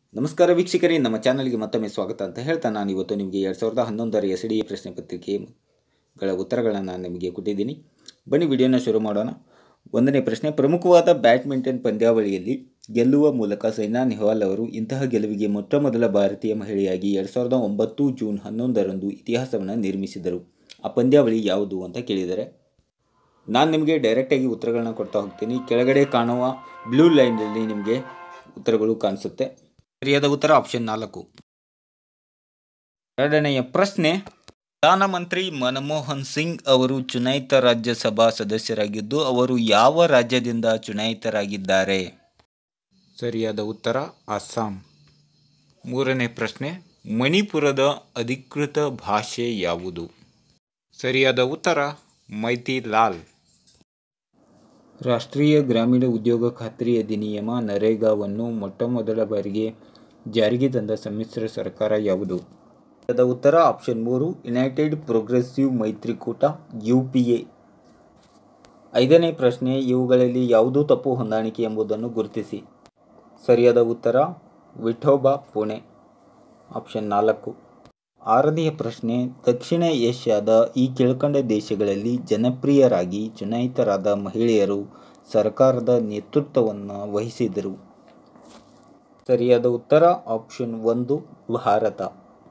ನಮಸ್ಕಾರ ವೀಕ್ಷಕರೇ ನಮ್ಮ ಚಾನಲ್ಗೆ ಮತ್ತೊಮ್ಮೆ ಸ್ವಾಗತ ಅಂತ ಹೇಳ್ತಾ ನಾನು ಇವತ್ತು ನಿಮಗೆ ಎರಡು ಸಾವಿರದ ಹನ್ನೊಂದರ ಎಸ್ ಡಿ ಎ ಪ್ರಶ್ನೆ ಪತ್ರಿಕೆಗಳ ಉತ್ತರಗಳನ್ನು ನಾನು ನಿಮಗೆ ಕೊಟ್ಟಿದ್ದೀನಿ ಬನ್ನಿ ವಿಡಿಯೋನ ಶುರು ಮಾಡೋಣ ಒಂದನೇ ಪ್ರಶ್ನೆ ಪ್ರಮುಖವಾದ ಬ್ಯಾಡ್ಮಿಂಟನ್ ಪಂದ್ಯಾವಳಿಯಲ್ಲಿ ಗೆಲ್ಲುವ ಮೂಲಕ ಸೈನಾ ನೆಹ್ವಾಲ್ ಅವರು ಇಂತಹ ಗೆಲುವಿಗೆ ಮೊಟ್ಟ ಮೊದಲ ಭಾರತೀಯ ಮಹಿಳೆಯಾಗಿ ಎರಡು ಸಾವಿರದ ಒಂಬತ್ತು ಜೂನ್ ಹನ್ನೊಂದರಂದು ಇತಿಹಾಸವನ್ನು ನಿರ್ಮಿಸಿದರು ಆ ಪಂದ್ಯಾವಳಿ ಯಾವುದು ಅಂತ ಕೇಳಿದರೆ ನಾನು ನಿಮಗೆ ಡೈರೆಕ್ಟಾಗಿ ಉತ್ತರಗಳನ್ನ ಕೊಡ್ತಾ ಹೋಗ್ತೀನಿ ಕೆಳಗಡೆ ಕಾಣುವ ಬ್ಲೂ ಲೈನಲ್ಲಿ ನಿಮಗೆ ಉತ್ತರಗಳು ಕಾಣಿಸುತ್ತೆ ಸರಿಯಾದ ಉತ್ತರ ಆಪ್ಷನ್ ನಾಲ್ಕು ಎರಡನೆಯ ಪ್ರಶ್ನೆ ಪ್ರಧಾನಮಂತ್ರಿ ಮನಮೋಹನ್ ಸಿಂಗ್ ಅವರು ಚುನಾಯಿತ ರಾಜ್ಯಸಭಾ ಸದಸ್ಯರಾಗಿದ್ದು ಅವರು ಯಾವ ರಾಜ್ಯದಿಂದ ಚುನಾಯಿತರಾಗಿದ್ದಾರೆ ಸರಿಯಾದ ಉತ್ತರ ಅಸ್ಸಾಂ ಮೂರನೇ ಪ್ರಶ್ನೆ ಮಣಿಪುರದ ಅಧಿಕೃತ ಭಾಷೆ ಯಾವುದು ಸರಿಯಾದ ಉತ್ತರ ಮೈತಿಲಾಲ್ ರಾಷ್ಟ್ರೀಯ ಗ್ರಾಮೀಣ ಉದ್ಯೋಗ ಖಾತ್ರಿ ಅಧಿನಿಯಮ ನರೇಗಾವನ್ನು ಮೊಟ್ಟಮೊದಲ ಬಾರಿಗೆ ಜಾರಿಗೆ ತಂದ ಸಮ್ಮಿಶ್ರ ಸರ್ಕಾರ ಯಾವುದು ಅದರ ಉತ್ತರ ಆಪ್ಷನ್ ಮೂರು ಯುನೈಟೆಡ್ ಪ್ರೋಗ್ರೆಸಿವ್ ಮೈತ್ರಿಕೂಟ ಯು ಪಿ ಎ ಐದನೇ ಪ್ರಶ್ನೆ ಇವುಗಳಲ್ಲಿ ಯಾವುದು ತಪ್ಪು ಹೊಂದಾಣಿಕೆ ಎಂಬುದನ್ನು ಗುರುತಿಸಿ ಸರಿಯಾದ ಉತ್ತರ ವಿಠೋಬಾ ಪುಣೆ ಆಪ್ಷನ್ ನಾಲ್ಕು ಆರನೆಯ ಪ್ರಶ್ನೆ ದಕ್ಷಿಣ ಏಷ್ಯಾದ ಈ ಕೆಳಕಂಡ ದೇಶಗಳಲ್ಲಿ ಜನಪ್ರಿಯರಾಗಿ ಚುನಾಯಿತರಾದ ಮಹಿಳೆಯರು ಸರ್ಕಾರದ ನೇತೃತ್ವವನ್ನು ವಹಿಸಿದರು ಸರಿಯಾದ ಉತ್ತರ ಆಪ್ಷನ್ ಒಂದು ಭಾರತ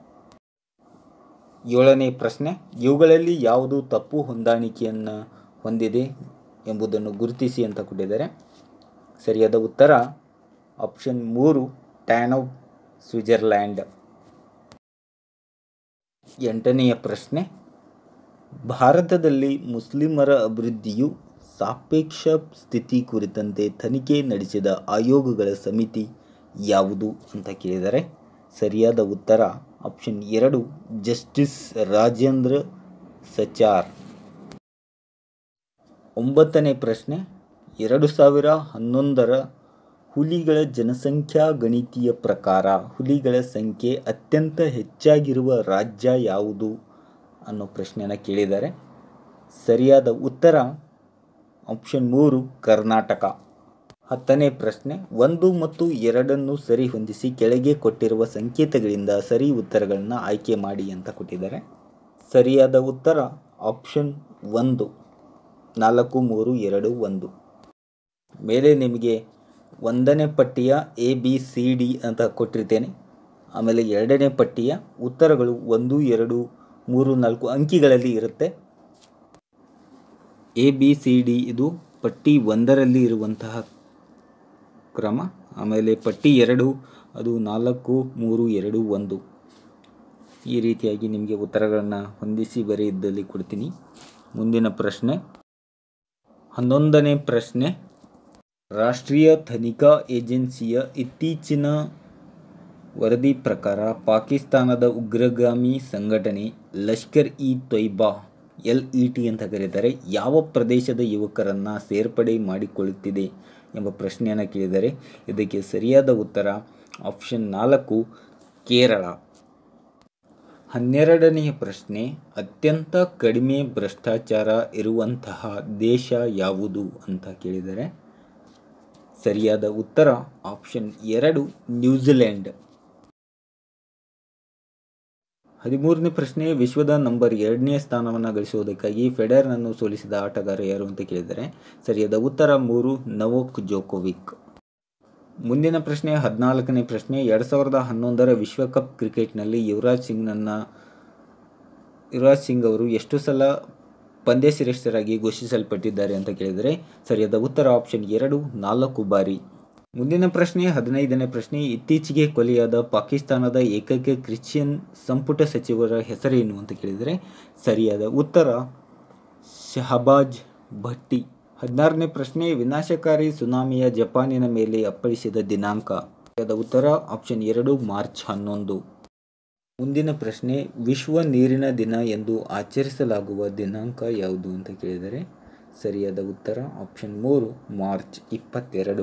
ಏಳನೇ ಪ್ರಶ್ನೆ ಇವುಗಳಲ್ಲಿ ಯಾವುದು ತಪ್ಪು ಹೊಂದಾಣಿಕೆಯನ್ನು ಹೊಂದಿದೆ ಎಂಬುದನ್ನು ಗುರುತಿಸಿ ಅಂತ ಕೊಟ್ಟಿದ್ದಾರೆ ಸರಿಯಾದ ಉತ್ತರ ಆಪ್ಷನ್ ಮೂರು ಟ್ಯಾನೋ ಸ್ವಿಟ್ಜರ್ಲ್ಯಾಂಡ್ ಎಂಟನೆಯ ಪ್ರಶ್ನೆ ಭಾರತದಲ್ಲಿ ಮುಸ್ಲಿಮರ ಅಭಿವೃದ್ಧಿಯು ಸಾಪೇಕ್ಷ ಸ್ಥಿತಿ ಕುರಿತಂತೆ ತನಿಖೆ ನಡೆಸಿದ ಆಯೋಗಗಳ ಸಮಿತಿ ಯಾವುದು ಅಂತ ಕೇಳಿದರೆ ಸರಿಯಾದ ಉತ್ತರ ಆಪ್ಷನ್ ಎರಡು ಜಸ್ಟಿಸ್ ರಾಜೇಂದ್ರ ಸಚಾರ್ ಒಂಬತ್ತನೇ ಪ್ರಶ್ನೆ ಎರಡು ಸಾವಿರ ಹನ್ನೊಂದರ ಹುಲಿಗಳ ಜನಸಂಖ್ಯಾ ಗಣಿತಿಯ ಪ್ರಕಾರ ಹುಲಿಗಳ ಸಂಖ್ಯೆ ಅತ್ಯಂತ ಹೆಚ್ಚಾಗಿರುವ ರಾಜ್ಯ ಯಾವುದು ಅನ್ನೋ ಪ್ರಶ್ನೆಯನ್ನು ಕೇಳಿದ್ದಾರೆ ಸರಿಯಾದ ಉತ್ತರ ಆಪ್ಷನ್ ಮೂರು ಕರ್ನಾಟಕ ಹತ್ತನೇ ಪ್ರಶ್ನೆ ಒಂದು ಮತ್ತು ಎರಡನ್ನು ಸರಿ ಹೊಂದಿಸಿ ಕೆಳಗೆ ಕೊಟ್ಟಿರುವ ಸಂಕೇತಗಳಿಂದ ಸರಿ ಉತ್ತರಗಳನ್ನು ಆಯ್ಕೆ ಮಾಡಿ ಅಂತ ಕೊಟ್ಟಿದ್ದಾರೆ ಸರಿಯಾದ ಉತ್ತರ ಆಪ್ಷನ್ ಒಂದು ನಾಲ್ಕು ಮೂರು ಎರಡು ಒಂದು ಮೇಲೆ ನಿಮಗೆ ಒಂದನೇ ಪಟ್ಟಿಯ ಎ ಬಿ ಸಿ ಡಿ ಅಂತ ಕೊಟ್ಟಿರ್ತೇನೆ ಆಮೇಲೆ ಎರಡನೇ ಪಟ್ಟಿಯ ಉತ್ತರಗಳು ಒಂದು ಎರಡು ಮೂರು ನಾಲ್ಕು ಅಂಕಿಗಳಲ್ಲಿ ಇರುತ್ತೆ ಎ ಬಿ ಸಿ ಡಿ ಇದು ಪಟ್ಟಿ ಒಂದರಲ್ಲಿ ಇರುವಂತಹ ಕ್ರಮ ಆಮೇಲೆ ಪಟ್ಟಿ ಎರಡು ಅದು ನಾಲ್ಕು ಮೂರು ಎರಡು ಒಂದು ಈ ರೀತಿಯಾಗಿ ನಿಮಗೆ ಉತ್ತರಗಳನ್ನು ಹೊಂದಿಸಿ ಬರೆಯಿದ್ದಲ್ಲಿ ಕೊಡ್ತೀನಿ ಮುಂದಿನ ಪ್ರಶ್ನೆ ಹನ್ನೊಂದನೇ ಪ್ರಶ್ನೆ ರಾಷ್ಟ್ರೀಯ ತನಿಖಾ ಏಜೆನ್ಸಿಯ ಇತ್ತೀಚಿನ ವರದಿ ಪ್ರಕಾರ ಪಾಕಿಸ್ತಾನದ ಉಗ್ರಗಾಮಿ ಸಂಘಟನೆ Lashkar e Taiba L E T ಅಂತ ಕರೀತಾರೆ ಯಾವ ಪ್ರದೇಶದ ಯುವಕರನ್ನು ಸೇರ್ಪಡೆ ಮಾಡಿಕೊಳ್ಳುತ್ತಿದೆ ಎಂಬ ಪ್ರಶ್ನೆಯನ್ನು ಕೇಳಿದರೆ ಇದಕ್ಕೆ ಸರಿಯಾದ ಉತ್ತರ ಆಪ್ಷನ್ ನಾಲ್ಕು ಕೇರಳ ಹನ್ನೆರಡನೆಯ ಪ್ರಶ್ನೆ ಅತ್ಯಂತ ಕಡಿಮೆ ಭ್ರಷ್ಟಾಚಾರ ಇರುವಂತಹ ದೇಶ ಯಾವುದು ಅಂತ ಕೇಳಿದರೆ ಸರಿಯಾದ ಉತ್ತರ ಆಪ್ಷನ್ ಎರಡು ನ್ಯೂಜಿಲೆಂಡ್ ಹದಿಮೂರನೇ ಪ್ರಶ್ನೆ ವಿಶ್ವದ ನಂಬರ್ ಎರಡನೇ ಸ್ಥಾನವನ್ನು ಗಳಿಸುವುದಕ್ಕಾಗಿ ಫೆಡರ್ನನ್ನು ಸೋಲಿಸಿದ ಆಟಗಾರ ಯಾರು ಅಂತ ಕೇಳಿದರೆ ಸರಿಯಾದ ಉತ್ತರ ಮೂರು ನವೋಕ್ ಜೋಕೋವಿಕ್ ಮುಂದಿನ ಪ್ರಶ್ನೆ ಹದಿನಾಲ್ಕನೇ ಪ್ರಶ್ನೆ ಎರಡು ಸಾವಿರದ ಹನ್ನೊಂದರ ವಿಶ್ವಕಪ್ ಕ್ರಿಕೆಟ್ನಲ್ಲಿ ಯುವರಾಜ್ ಸಿಂಗ್ನನ್ನು ಯುವರಾಜ್ ಸಿಂಗ್ ಅವರು ಎಷ್ಟು ಸಲ ಪಂದ್ಯ ಶ್ರೇಷ್ಠರಾಗಿ ಘೋಷಿಸಲ್ಪಟ್ಟಿದ್ದಾರೆ ಅಂತ ಕೇಳಿದರೆ ಸರಿಯಾದ ಉತ್ತರ ಆಪ್ಷನ್ ಎರಡು ನಾಲ್ಕು ಬಾರಿ ಮುಂದಿನ ಪ್ರಶ್ನೆ ಹದಿನೈದನೇ ಪ್ರಶ್ನೆ ಇತ್ತೀಚೆಗೆ ಕೊಲೆಯಾದ ಪಾಕಿಸ್ತಾನದ ಏಕೈಕ ಕ್ರಿಶ್ಚಿಯನ್ ಸಂಪುಟ ಸಚಿವರ ಹೆಸರೇನು ಅಂತ ಕೇಳಿದರೆ ಸರಿಯಾದ ಉತ್ತರ ಶಹಬಾಜ್ ಭಟ್ಟಿ ಹದಿನಾರನೇ ಪ್ರಶ್ನೆ ವಿನಾಶಕಾರಿ ಸುನಾಮಿಯ ಜಪಾನಿನ ಮೇಲೆ ಅಪ್ಪಳಿಸಿದ ದಿನಾಂಕ ಸರಿಯಾದ ಉತ್ತರ ಆಪ್ಷನ್ ಎರಡು ಮಾರ್ಚ್ ಹನ್ನೊಂದು ಮುಂದಿನ ಪ್ರಶ್ನೆ ವಿಶ್ವ ನೀರಿನ ದಿನ ಎಂದು ಆಚರಿಸಲಾಗುವ ದಿನಾಂಕ ಯಾವುದು ಅಂತ ಕೇಳಿದರೆ ಸರಿಯಾದ ಉತ್ತರ ಆಪ್ಷನ್ ಮೂರು ಮಾರ್ಚ್ ಇಪ್ಪತ್ತೆರಡು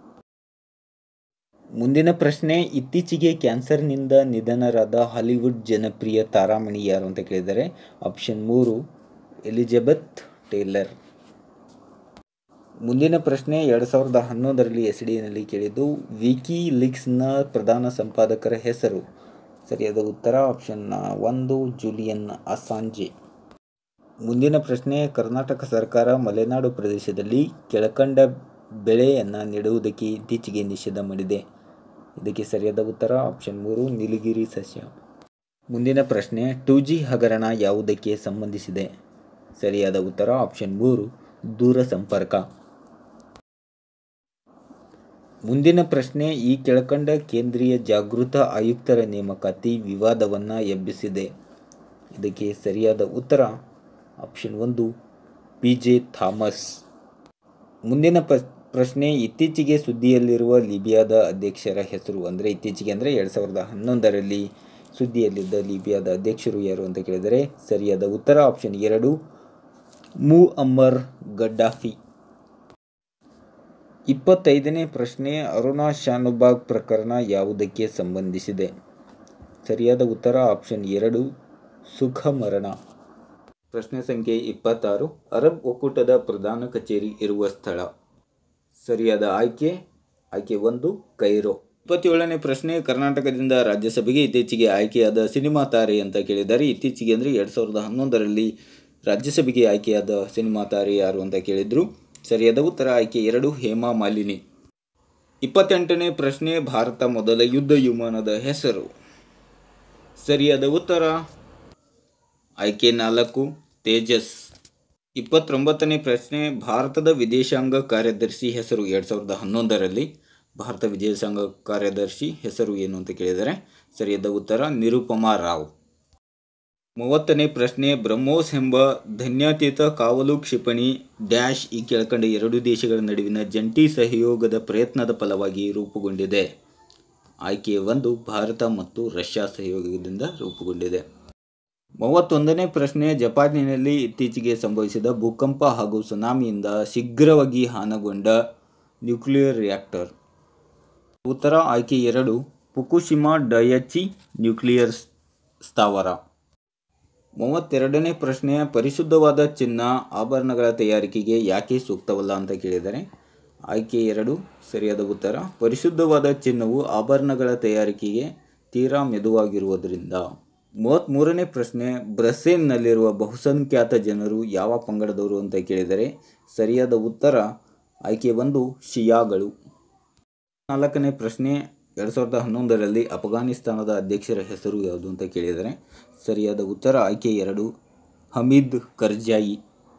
ಮುಂದಿನ ಪ್ರಶ್ನೆ ಇತ್ತೀಚೆಗೆ ಕ್ಯಾನ್ಸರ್ನಿಂದ ನಿಧನರಾದ ಹಾಲಿವುಡ್ ಜನಪ್ರಿಯ ತಾರಾಮಣಿ ಯಾರು ಅಂತ ಕೇಳಿದರೆ ಆಪ್ಷನ್ ಮೂರು ಎಲಿಜಬೆತ್ ಟೇಲರ್ ಮುಂದಿನ ಪ್ರಶ್ನೆ ಎರಡು ಸಾವಿರದ ಹನ್ನೊಂದರಲ್ಲಿ ಎಸ್ ಡಿನಲ್ಲಿ ಕೇಳಿದ್ದು ವಿಕಿ ಲಿಕ್ಸ್ನ ಪ್ರಧಾನ ಸಂಪಾದಕರ ಹೆಸರು ಸರಿಯಾದ ಉತ್ತರ ಆಪ್ಷನ್ ಒಂದು ಜೂಲಿಯನ್ ಅಸಾಂಜೆ ಮುಂದಿನ ಪ್ರಶ್ನೆ ಕರ್ನಾಟಕ ಸರ್ಕಾರ ಮಲೆನಾಡು ಪ್ರದೇಶದಲ್ಲಿ ಕೆಳಕಂಡ ಬೆಳೆಯನ್ನು ನೆಡುವುದಕ್ಕೆ ಇತ್ತೀಚೆಗೆ ನಿಷೇಧ ಮಾಡಿದೆ ಇದಕ್ಕೆ ಸರಿಯಾದ ಉತ್ತರ ಆಪ್ಷನ್ ಮೂರು ನೀಲಗಿರಿ ಸಸ್ಯ ಮುಂದಿನ ಪ್ರಶ್ನೆ ಟೂ ಜಿ ಹಗರಣ ಯಾವುದಕ್ಕೆ ಸಂಬಂಧಿಸಿದೆ ಸರಿಯಾದ ಉತ್ತರ ಆಪ್ಷನ್ ಮೂರು ದೂರ ಸಂಪರ್ಕ ಮುಂದಿನ ಪ್ರಶ್ನೆ ಈ ಕೆಳಕಂಡ ಕೇಂದ್ರೀಯ ಜಾಗೃತ ಆಯುಕ್ತರ ನೇಮಕಾತಿ ವಿವಾದವನ್ನು ಎಬ್ಬಿಸಿದೆ ಇದಕ್ಕೆ ಸರಿಯಾದ ಉತ್ತರ ಆಪ್ಷನ್ ಒಂದು ಪಿ ಜೆ ಥಾಮಸ್ ಮುಂದಿನ ಪ ಪ್ರಶ್ನೆ ಇತ್ತೀಚೆಗೆ ಸುದ್ದಿಯಲ್ಲಿರುವ ಲಿಬಿಯಾದ ಅಧ್ಯಕ್ಷರ ಹೆಸರು ಅಂದರೆ ಇತ್ತೀಚೆಗೆ ಅಂದರೆ ಎರಡು ಸಾವಿರದ ಹನ್ನೊಂದರಲ್ಲಿ ಸುದ್ದಿಯಲ್ಲಿದ್ದ ಲಿಬಿಯಾದ ಅಧ್ಯಕ್ಷರು ಯಾರು ಅಂತ ಕೇಳಿದರೆ ಸರಿಯಾದ ಉತ್ತರ ಆಪ್ಷನ್ ಎರಡು ಮೂ ಅಮ್ಮರ್ ಗಡ್ಡಾಫಿ ಇಪ್ಪತ್ತೈದನೇ ಪ್ರಶ್ನೆ ಅರುಣಾ ಶಾನುಬಾಗ್ ಪ್ರಕರಣ ಯಾವುದಕ್ಕೆ ಸಂಬಂಧಿಸಿದೆ ಸರಿಯಾದ ಉತ್ತರ ಆಪ್ಷನ್ ಎರಡು ಸುಖ ಮರಣ ಪ್ರಶ್ನೆ ಸಂಖ್ಯೆ ಇಪ್ಪತ್ತಾರು ಅರಬ್ ಒಕ್ಕೂಟದ ಪ್ರಧಾನ ಕಚೇರಿ ಇರುವ ಸ್ಥಳ ಸರಿಯಾದ ಆಯ್ಕೆ ಆಯ್ಕೆ ಒಂದು ಕೈರೋ ಇಪ್ಪತ್ತೇಳನೇ ಪ್ರಶ್ನೆ ಕರ್ನಾಟಕದಿಂದ ರಾಜ್ಯಸಭೆಗೆ ಇತ್ತೀಚೆಗೆ ಆಯ್ಕೆಯಾದ ಸಿನಿಮಾ ತಾರೆ ಅಂತ ಕೇಳಿದ್ದಾರೆ ಇತ್ತೀಚೆಗೆ ಅಂದರೆ ಎರಡು ಸಾವಿರದ ಹನ್ನೊಂದರಲ್ಲಿ ರಾಜ್ಯಸಭೆಗೆ ಆಯ್ಕೆಯಾದ ಸಿನಿಮಾ ತಾರೆ ಯಾರು ಅಂತ ಕೇಳಿದ್ರು ಸರಿಯಾದ ಉತ್ತರ ಆಯ್ಕೆ ಎರಡು ಹೇಮಾ ಮಾಲಿನಿ ಇಪ್ಪತ್ತೆಂಟನೇ ಪ್ರಶ್ನೆ ಭಾರತ ಮೊದಲ ಯುದ್ಧ ವಿಮಾನದ ಹೆಸರು ಸರಿಯಾದ ಉತ್ತರ ಆಯ್ಕೆ ನಾಲ್ಕು ತೇಜಸ್ ಇಪ್ಪತ್ತೊಂಬತ್ತನೇ ಪ್ರಶ್ನೆ ಭಾರತದ ವಿದೇಶಾಂಗ ಕಾರ್ಯದರ್ಶಿ ಹೆಸರು ಎರಡು ಸಾವಿರದ ಹನ್ನೊಂದರಲ್ಲಿ ಭಾರತ ವಿದೇಶಾಂಗ ಕಾರ್ಯದರ್ಶಿ ಹೆಸರು ಏನು ಅಂತ ಕೇಳಿದರೆ ಸರಿಯಾದ ಉತ್ತರ ನಿರುಪಮಾ ರಾವ್ ಮೂವತ್ತನೇ ಪ್ರಶ್ನೆ ಬ್ರಹ್ಮೋಸ್ ಎಂಬ ಧನ್ಯಾತೀತ ಕಾವಲು ಕ್ಷಿಪಣಿ ಡ್ಯಾಶ್ ಈ ಕೆಳಕಂಡ ಎರಡು ದೇಶಗಳ ನಡುವಿನ ಜಂಟಿ ಸಹಯೋಗದ ಪ್ರಯತ್ನದ ಫಲವಾಗಿ ರೂಪುಗೊಂಡಿದೆ ಆಯ್ಕೆ ಒಂದು ಭಾರತ ಮತ್ತು ರಷ್ಯಾ ಸಹಯೋಗದಿಂದ ರೂಪುಗೊಂಡಿದೆ ಮೂವತ್ತೊಂದನೇ ಪ್ರಶ್ನೆ ಜಪಾನಿನಲ್ಲಿ ಇತ್ತೀಚೆಗೆ ಸಂಭವಿಸಿದ ಭೂಕಂಪ ಹಾಗೂ ಸುನಾಮಿಯಿಂದ ಶೀಘ್ರವಾಗಿ ಹಾನಗೊಂಡ ನ್ಯೂಕ್ಲಿಯರ್ ರಿಯಾಕ್ಟರ್ ಉತ್ತರ ಆಯ್ಕೆ ಎರಡು ಫುಕುಶಿಮಾ ಡಯಚಿ ನ್ಯೂಕ್ಲಿಯರ್ ಸ್ಥಾವರ ಮೂವತ್ತೆರಡನೇ ಪ್ರಶ್ನೆ ಪರಿಶುದ್ಧವಾದ ಚಿನ್ನ ಆಭರಣಗಳ ತಯಾರಿಕೆಗೆ ಯಾಕೆ ಸೂಕ್ತವಲ್ಲ ಅಂತ ಕೇಳಿದರೆ ಆಯ್ಕೆ ಎರಡು ಸರಿಯಾದ ಉತ್ತರ ಪರಿಶುದ್ಧವಾದ ಚಿನ್ನವು ಆಭರಣಗಳ ತಯಾರಿಕೆಗೆ ತೀರಾ ಮೆದುವಾಗಿರುವುದರಿಂದ ಮೂವತ್ತ್ಮೂರನೇ ಪ್ರಶ್ನೆ ಬ್ರಸೇಲ್ನಲ್ಲಿರುವ ಬಹುಸಂಖ್ಯಾತ ಜನರು ಯಾವ ಪಂಗಡದವರು ಅಂತ ಕೇಳಿದರೆ ಸರಿಯಾದ ಉತ್ತರ ಆಯ್ಕೆ ಒಂದು ಶಿಯಾಗಳು ನಾಲ್ಕನೇ ಪ್ರಶ್ನೆ ಎರಡು ಸಾವಿರದ ಹನ್ನೊಂದರಲ್ಲಿ ಅಫ್ಘಾನಿಸ್ತಾನದ ಅಧ್ಯಕ್ಷರ ಹೆಸರು ಯಾವುದು ಅಂತ ಕೇಳಿದರೆ ಸರಿಯಾದ ಉತ್ತರ ಆಯ್ಕೆ ಎರಡು ಹಮೀದ್ ಕರ್ಜಾಯಿ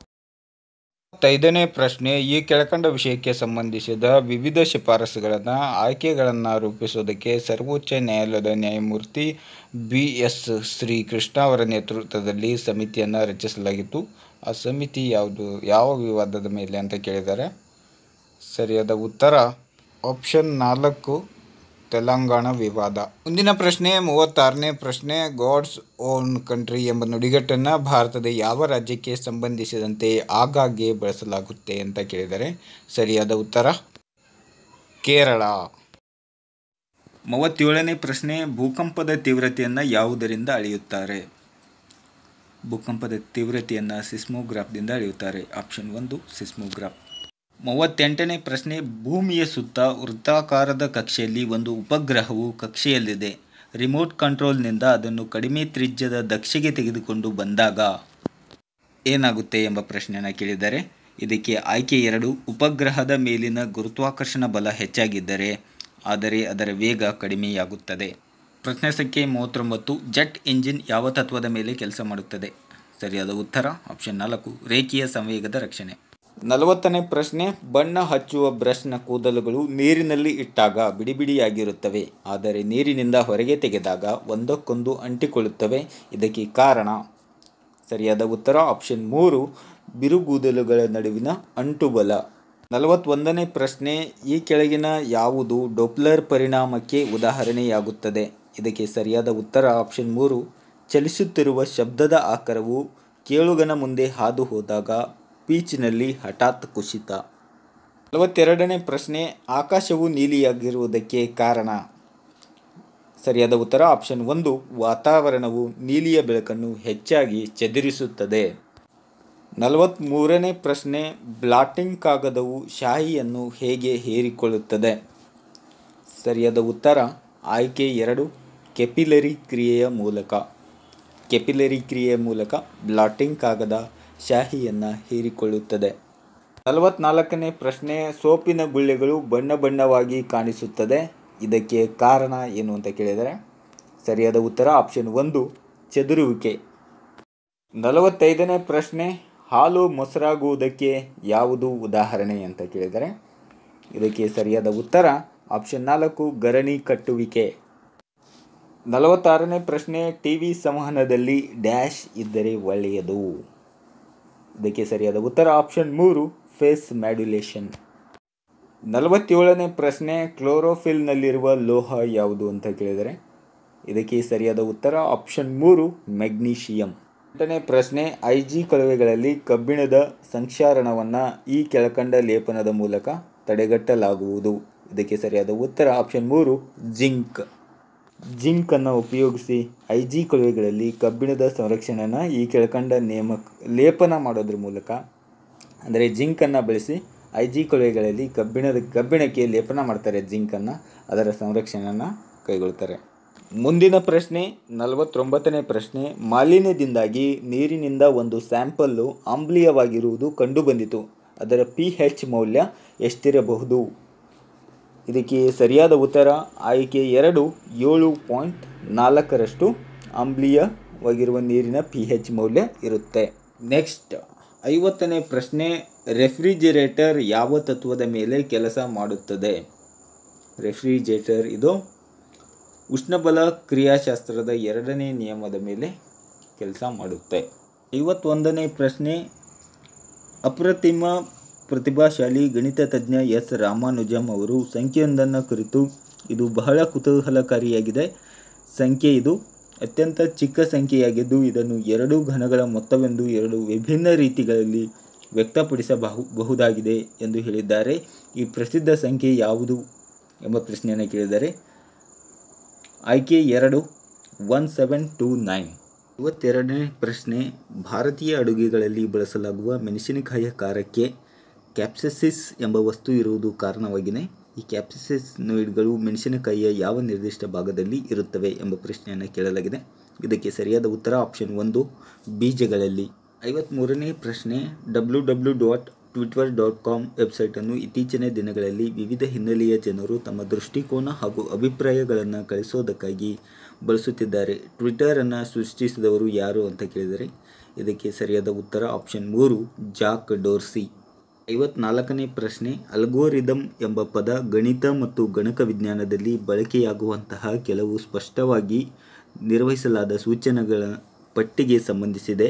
ಐದನೇ ಪ್ರಶ್ನೆ ಈ ಕೆಳಕಂಡ ವಿಷಯಕ್ಕೆ ಸಂಬಂಧಿಸಿದ ವಿವಿಧ ಶಿಫಾರಸುಗಳನ್ನು ಆಯ್ಕೆಗಳನ್ನು ರೂಪಿಸುವುದಕ್ಕೆ ಸರ್ವೋಚ್ಚ ನ್ಯಾಯಾಲಯದ ನ್ಯಾಯಮೂರ್ತಿ ಬಿ ಎಸ್ ಶ್ರೀಕೃಷ್ಣ ಅವರ ನೇತೃತ್ವದಲ್ಲಿ ಸಮಿತಿಯನ್ನು ರಚಿಸಲಾಗಿತ್ತು ಆ ಸಮಿತಿ ಯಾವುದು ಯಾವ ವಿವಾದದ ಮೇಲೆ ಅಂತ ಕೇಳಿದ್ದಾರೆ ಸರಿಯಾದ ಉತ್ತರ ಆಪ್ಷನ್ ನಾಲ್ಕು ತೆಲಂಗಾಣ ವಿವಾದ ಮುಂದಿನ ಪ್ರಶ್ನೆ ಮೂವತ್ತಾರನೇ ಪ್ರಶ್ನೆ ಗಾಡ್ಸ್ ಓನ್ ಕಂಟ್ರಿ ಎಂಬ ನುಡಿಗಟ್ಟನ್ನು ಭಾರತದ ಯಾವ ರಾಜ್ಯಕ್ಕೆ ಸಂಬಂಧಿಸಿದಂತೆ ಆಗಾಗ್ಗೆ ಬಳಸಲಾಗುತ್ತೆ ಅಂತ ಕೇಳಿದರೆ ಸರಿಯಾದ ಉತ್ತರ ಕೇರಳ ಮೂವತ್ತೇಳನೇ ಪ್ರಶ್ನೆ ಭೂಕಂಪದ ತೀವ್ರತೆಯನ್ನು ಯಾವುದರಿಂದ ಅಳೆಯುತ್ತಾರೆ ಭೂಕಂಪದ ತೀವ್ರತೆಯನ್ನು ಸಿಸ್ಮೋಗ್ರಾಫ್ದಿಂದ ಅಳೆಯುತ್ತಾರೆ ಆಪ್ಷನ್ ಒಂದು ಸಿಸ್ಮೋಗ್ರಾಫ್ ಮೂವತ್ತೆಂಟನೇ ಪ್ರಶ್ನೆ ಭೂಮಿಯ ಸುತ್ತ ವೃತ್ತಾಕಾರದ ಕಕ್ಷೆಯಲ್ಲಿ ಒಂದು ಉಪಗ್ರಹವು ಕಕ್ಷೆಯಲ್ಲಿದೆ ರಿಮೋಟ್ ಕಂಟ್ರೋಲ್ನಿಂದ ಅದನ್ನು ಕಡಿಮೆ ತ್ರಿಜ್ಯದ ದಕ್ಷೆಗೆ ತೆಗೆದುಕೊಂಡು ಬಂದಾಗ ಏನಾಗುತ್ತೆ ಎಂಬ ಪ್ರಶ್ನೆಯನ್ನು ಕೇಳಿದರೆ ಇದಕ್ಕೆ ಆಯ್ಕೆ ಎರಡು ಉಪಗ್ರಹದ ಮೇಲಿನ ಗುರುತ್ವಾಕರ್ಷಣ ಬಲ ಹೆಚ್ಚಾಗಿದ್ದರೆ ಆದರೆ ಅದರ ವೇಗ ಕಡಿಮೆಯಾಗುತ್ತದೆ ಪ್ರಶ್ನೆ ಸಂಖ್ಯೆ ಮೂವತ್ತೊಂಬತ್ತು ಜೆಟ್ ಇಂಜಿನ್ ಯಾವ ತತ್ವದ ಮೇಲೆ ಕೆಲಸ ಮಾಡುತ್ತದೆ ಸರಿಯಾದ ಉತ್ತರ ಆಪ್ಷನ್ ನಾಲ್ಕು ರೇಖೀಯ ಸಂವೇಗದ ರಕ್ಷಣೆ ನಲವತ್ತನೇ ಪ್ರಶ್ನೆ ಬಣ್ಣ ಹಚ್ಚುವ ಬ್ರಷ್ನ ಕೂದಲುಗಳು ನೀರಿನಲ್ಲಿ ಇಟ್ಟಾಗ ಬಿಡಿ ಬಿಡಿಯಾಗಿರುತ್ತವೆ ಆದರೆ ನೀರಿನಿಂದ ಹೊರಗೆ ತೆಗೆದಾಗ ಒಂದಕ್ಕೊಂದು ಅಂಟಿಕೊಳ್ಳುತ್ತವೆ ಇದಕ್ಕೆ ಕಾರಣ ಸರಿಯಾದ ಉತ್ತರ ಆಪ್ಷನ್ ಮೂರು ಬಿರುಗೂದಲುಗಳ ನಡುವಿನ ಅಂಟುಬಲ ನಲವತ್ತೊಂದನೇ ಪ್ರಶ್ನೆ ಈ ಕೆಳಗಿನ ಯಾವುದು ಡೊಪ್ಲರ್ ಪರಿಣಾಮಕ್ಕೆ ಉದಾಹರಣೆಯಾಗುತ್ತದೆ ಇದಕ್ಕೆ ಸರಿಯಾದ ಉತ್ತರ ಆಪ್ಷನ್ ಮೂರು ಚಲಿಸುತ್ತಿರುವ ಶಬ್ದದ ಆಕಾರವು ಕೇಳುಗನ ಮುಂದೆ ಹಾದು ಹೋದಾಗ ಪೀಚ್ನಲ್ಲಿ ಹಠಾತ್ ಕುಸಿತ ನಲವತ್ತೆರಡನೇ ಪ್ರಶ್ನೆ ಆಕಾಶವು ನೀಲಿಯಾಗಿರುವುದಕ್ಕೆ ಕಾರಣ ಸರಿಯಾದ ಉತ್ತರ ಆಪ್ಷನ್ ಒಂದು ವಾತಾವರಣವು ನೀಲಿಯ ಬೆಳಕನ್ನು ಹೆಚ್ಚಾಗಿ ಚದುರಿಸುತ್ತದೆ ನಲವತ್ತ್ಮೂರನೇ ಪ್ರಶ್ನೆ ಬ್ಲಾಟಿಂಗ್ ಕಾಗದವು ಶಾಯಿಯನ್ನು ಹೇಗೆ ಹೀರಿಕೊಳ್ಳುತ್ತದೆ ಸರಿಯಾದ ಉತ್ತರ ಆಯ್ಕೆ ಎರಡು ಕೆಪಿಲರಿ ಕ್ರಿಯೆಯ ಮೂಲಕ ಕೆಪಿಲರಿ ಕ್ರಿಯೆಯ ಮೂಲಕ ಬ್ಲಾಟಿಂಗ್ ಕಾಗದ ಶಾಹಿಯನ್ನು ಹೀರಿಕೊಳ್ಳುತ್ತದೆ ನಲವತ್ನಾಲ್ಕನೇ ಪ್ರಶ್ನೆ ಸೋಪಿನ ಗುಳ್ಳೆಗಳು ಬಣ್ಣ ಬಣ್ಣವಾಗಿ ಕಾಣಿಸುತ್ತದೆ ಇದಕ್ಕೆ ಕಾರಣ ಏನು ಅಂತ ಕೇಳಿದರೆ ಸರಿಯಾದ ಉತ್ತರ ಆಪ್ಷನ್ ಒಂದು ಚದುರುವಿಕೆ ನಲವತ್ತೈದನೇ ಪ್ರಶ್ನೆ ಹಾಲು ಮೊಸರಾಗುವುದಕ್ಕೆ ಯಾವುದು ಉದಾಹರಣೆ ಅಂತ ಕೇಳಿದರೆ ಇದಕ್ಕೆ ಸರಿಯಾದ ಉತ್ತರ ಆಪ್ಷನ್ ನಾಲ್ಕು ಗರಣಿ ಕಟ್ಟುವಿಕೆ ನಲವತ್ತಾರನೇ ಪ್ರಶ್ನೆ ಟಿ ವಿ ಸಂವಹನದಲ್ಲಿ ಡ್ಯಾಶ್ ಇದ್ದರೆ ಒಳ್ಳೆಯದು ಇದಕ್ಕೆ ಸರಿಯಾದ ಉತ್ತರ ಆಪ್ಷನ್ ಮೂರು ಫೇಸ್ ಮ್ಯಾಡ್ಯುಲೇಷನ್ ನಲವತ್ತೇಳನೇ ಪ್ರಶ್ನೆ ಕ್ಲೋರೋಫಿಲ್ನಲ್ಲಿರುವ ಲೋಹ ಯಾವುದು ಅಂತ ಕೇಳಿದರೆ ಇದಕ್ಕೆ ಸರಿಯಾದ ಉತ್ತರ ಆಪ್ಷನ್ ಮೂರು ಮೆಗ್ನೀಷಿಯಂ ಎಂಟನೇ ಪ್ರಶ್ನೆ ಐ ಜಿ ಕೊಳವೆಗಳಲ್ಲಿ ಕಬ್ಬಿಣದ ಸಂಕ್ಷಾರಣವನ್ನು ಈ ಕೆಳಕಂಡ ಲೇಪನದ ಮೂಲಕ ತಡೆಗಟ್ಟಲಾಗುವುದು ಇದಕ್ಕೆ ಸರಿಯಾದ ಉತ್ತರ ಆಪ್ಷನ್ ಮೂರು ಜಿಂಕ್ ಜಿಂಕನ್ನು ಉಪಯೋಗಿಸಿ ಐ ಜಿ ಕೊಳವೆಗಳಲ್ಲಿ ಕಬ್ಬಿಣದ ಸಂರಕ್ಷಣೆಯನ್ನು ಈ ಕೆಳಕಂಡ ನೇಮ ಲೇಪನ ಮಾಡೋದ್ರ ಮೂಲಕ ಅಂದರೆ ಜಿಂಕನ್ನು ಬಳಸಿ ಐ ಜಿ ಕೊಳವೆಗಳಲ್ಲಿ ಕಬ್ಬಿಣದ ಕಬ್ಬಿಣಕ್ಕೆ ಲೇಪನ ಮಾಡ್ತಾರೆ ಜಿಂಕನ್ನು ಅದರ ಸಂರಕ್ಷಣೆಯನ್ನು ಕೈಗೊಳ್ತಾರೆ ಮುಂದಿನ ಪ್ರಶ್ನೆ ನಲವತ್ತೊಂಬತ್ತನೇ ಪ್ರಶ್ನೆ ಮಾಲಿನ್ಯದಿಂದಾಗಿ ನೀರಿನಿಂದ ಒಂದು ಸ್ಯಾಂಪಲ್ಲು ಆಮ್ಲೀಯವಾಗಿರುವುದು ಕಂಡುಬಂದಿತು ಅದರ ಪಿ ಹೆಚ್ ಮೌಲ್ಯ ಎಷ್ಟಿರಬಹುದು ಇದಕ್ಕೆ ಸರಿಯಾದ ಉತ್ತರ ಆಯ್ಕೆ ಎರಡು ಏಳು ಪಾಯಿಂಟ್ ನಾಲ್ಕರಷ್ಟು ಆಮ್ಲೀಯವಾಗಿರುವ ನೀರಿನ ಪಿ ಹೆಚ್ ಮೌಲ್ಯ ಇರುತ್ತೆ ನೆಕ್ಸ್ಟ್ ಐವತ್ತನೇ ಪ್ರಶ್ನೆ ರೆಫ್ರಿಜಿರೇಟರ್ ಯಾವ ತತ್ವದ ಮೇಲೆ ಕೆಲಸ ಮಾಡುತ್ತದೆ ರೆಫ್ರಿಜಿರೇಟರ್ ಇದು ಉಷ್ಣಬಲ ಕ್ರಿಯಾಶಾಸ್ತ್ರದ ಎರಡನೇ ನಿಯಮದ ಮೇಲೆ ಕೆಲಸ ಮಾಡುತ್ತೆ ಐವತ್ತೊಂದನೇ ಪ್ರಶ್ನೆ ಅಪ್ರತಿಮ ಪ್ರತಿಭಾಶಾಲಿ ಗಣಿತ ತಜ್ಞ ಎಸ್ ರಾಮಾನುಜಂ ಅವರು ಸಂಖ್ಯೆಯೊಂದನ್ನು ಕುರಿತು ಇದು ಬಹಳ ಕುತೂಹಲಕಾರಿಯಾಗಿದೆ ಸಂಖ್ಯೆ ಇದು ಅತ್ಯಂತ ಚಿಕ್ಕ ಸಂಖ್ಯೆಯಾಗಿದ್ದು ಇದನ್ನು ಎರಡು ಘನಗಳ ಮೊತ್ತವೆಂದು ಎರಡು ವಿಭಿನ್ನ ರೀತಿಗಳಲ್ಲಿ ವ್ಯಕ್ತಪಡಿಸಬಹು ಬಹುದಾಗಿದೆ ಎಂದು ಹೇಳಿದ್ದಾರೆ ಈ ಪ್ರಸಿದ್ಧ ಸಂಖ್ಯೆ ಯಾವುದು ಎಂಬ ಪ್ರಶ್ನೆಯನ್ನು ಕೇಳಿದರೆ ಆಯ್ಕೆ ಎರಡು ಒನ್ ಸೆವೆನ್ ಟೂ ನೈನ್ ಇವತ್ತೆರಡನೇ ಪ್ರಶ್ನೆ ಭಾರತೀಯ ಅಡುಗೆಗಳಲ್ಲಿ ಬಳಸಲಾಗುವ ಮೆಣಸಿನಕಾಯಿಯ ಖಾರಕ್ಕೆ ಕ್ಯಾಪ್ಸಸಿಸ್ ಎಂಬ ವಸ್ತು ಇರುವುದು ಕಾರಣವಾಗಿದೆ ಈ ಕ್ಯಾಪ್ಸಸಿಸ್ ನೋಯಿಡ್ಗಳು ಮೆಣಸಿನಕಾಯಿಯ ಯಾವ ನಿರ್ದಿಷ್ಟ ಭಾಗದಲ್ಲಿ ಇರುತ್ತವೆ ಎಂಬ ಪ್ರಶ್ನೆಯನ್ನು ಕೇಳಲಾಗಿದೆ ಇದಕ್ಕೆ ಸರಿಯಾದ ಉತ್ತರ ಆಪ್ಷನ್ ಒಂದು ಬೀಜಗಳಲ್ಲಿ ಐವತ್ತ್ಮೂರನೇ ಪ್ರಶ್ನೆ W W dot Twitter dot com ವೆಬ್ಸೈಟನ್ನು ಇತ್ತೀಚಿನ ದಿನಗಳಲ್ಲಿ ವಿವಿಧ ಹಿನ್ನೆಲೆಯ ಜನರು ತಮ್ಮ ದೃಷ್ಟಿಕೋನ ಹಾಗೂ ಅಭಿಪ್ರಾಯಗಳನ್ನು ಕಳಿಸೋದಕ್ಕಾಗಿ ಬಳಸುತ್ತಿದ್ದಾರೆ ಟ್ವಿಟರನ್ನು ಸೃಷ್ಟಿಸಿದವರು ಯಾರು ಅಂತ ಕೇಳಿದರೆ ಇದಕ್ಕೆ ಸರಿಯಾದ ಉತ್ತರ ಆಪ್ಷನ್ ಮೂರು ಜಾಕ್ ಡೋರ್ಸಿ ಐವತ್ನಾಲ್ಕನೇ ಪ್ರಶ್ನೆ ಅಲ್ಗೋರಿದಮ್ ಎಂಬ ಪದ ಗಣಿತ ಮತ್ತು ಗಣಕ ವಿಜ್ಞಾನದಲ್ಲಿ ಬಳಕೆಯಾಗುವಂತಹ ಕೆಲವು ಸ್ಪಷ್ಟವಾಗಿ ನಿರ್ವಹಿಸಲಾದ ಸೂಚನೆಗಳ ಪಟ್ಟಿಗೆ ಸಂಬಂಧಿಸಿದೆ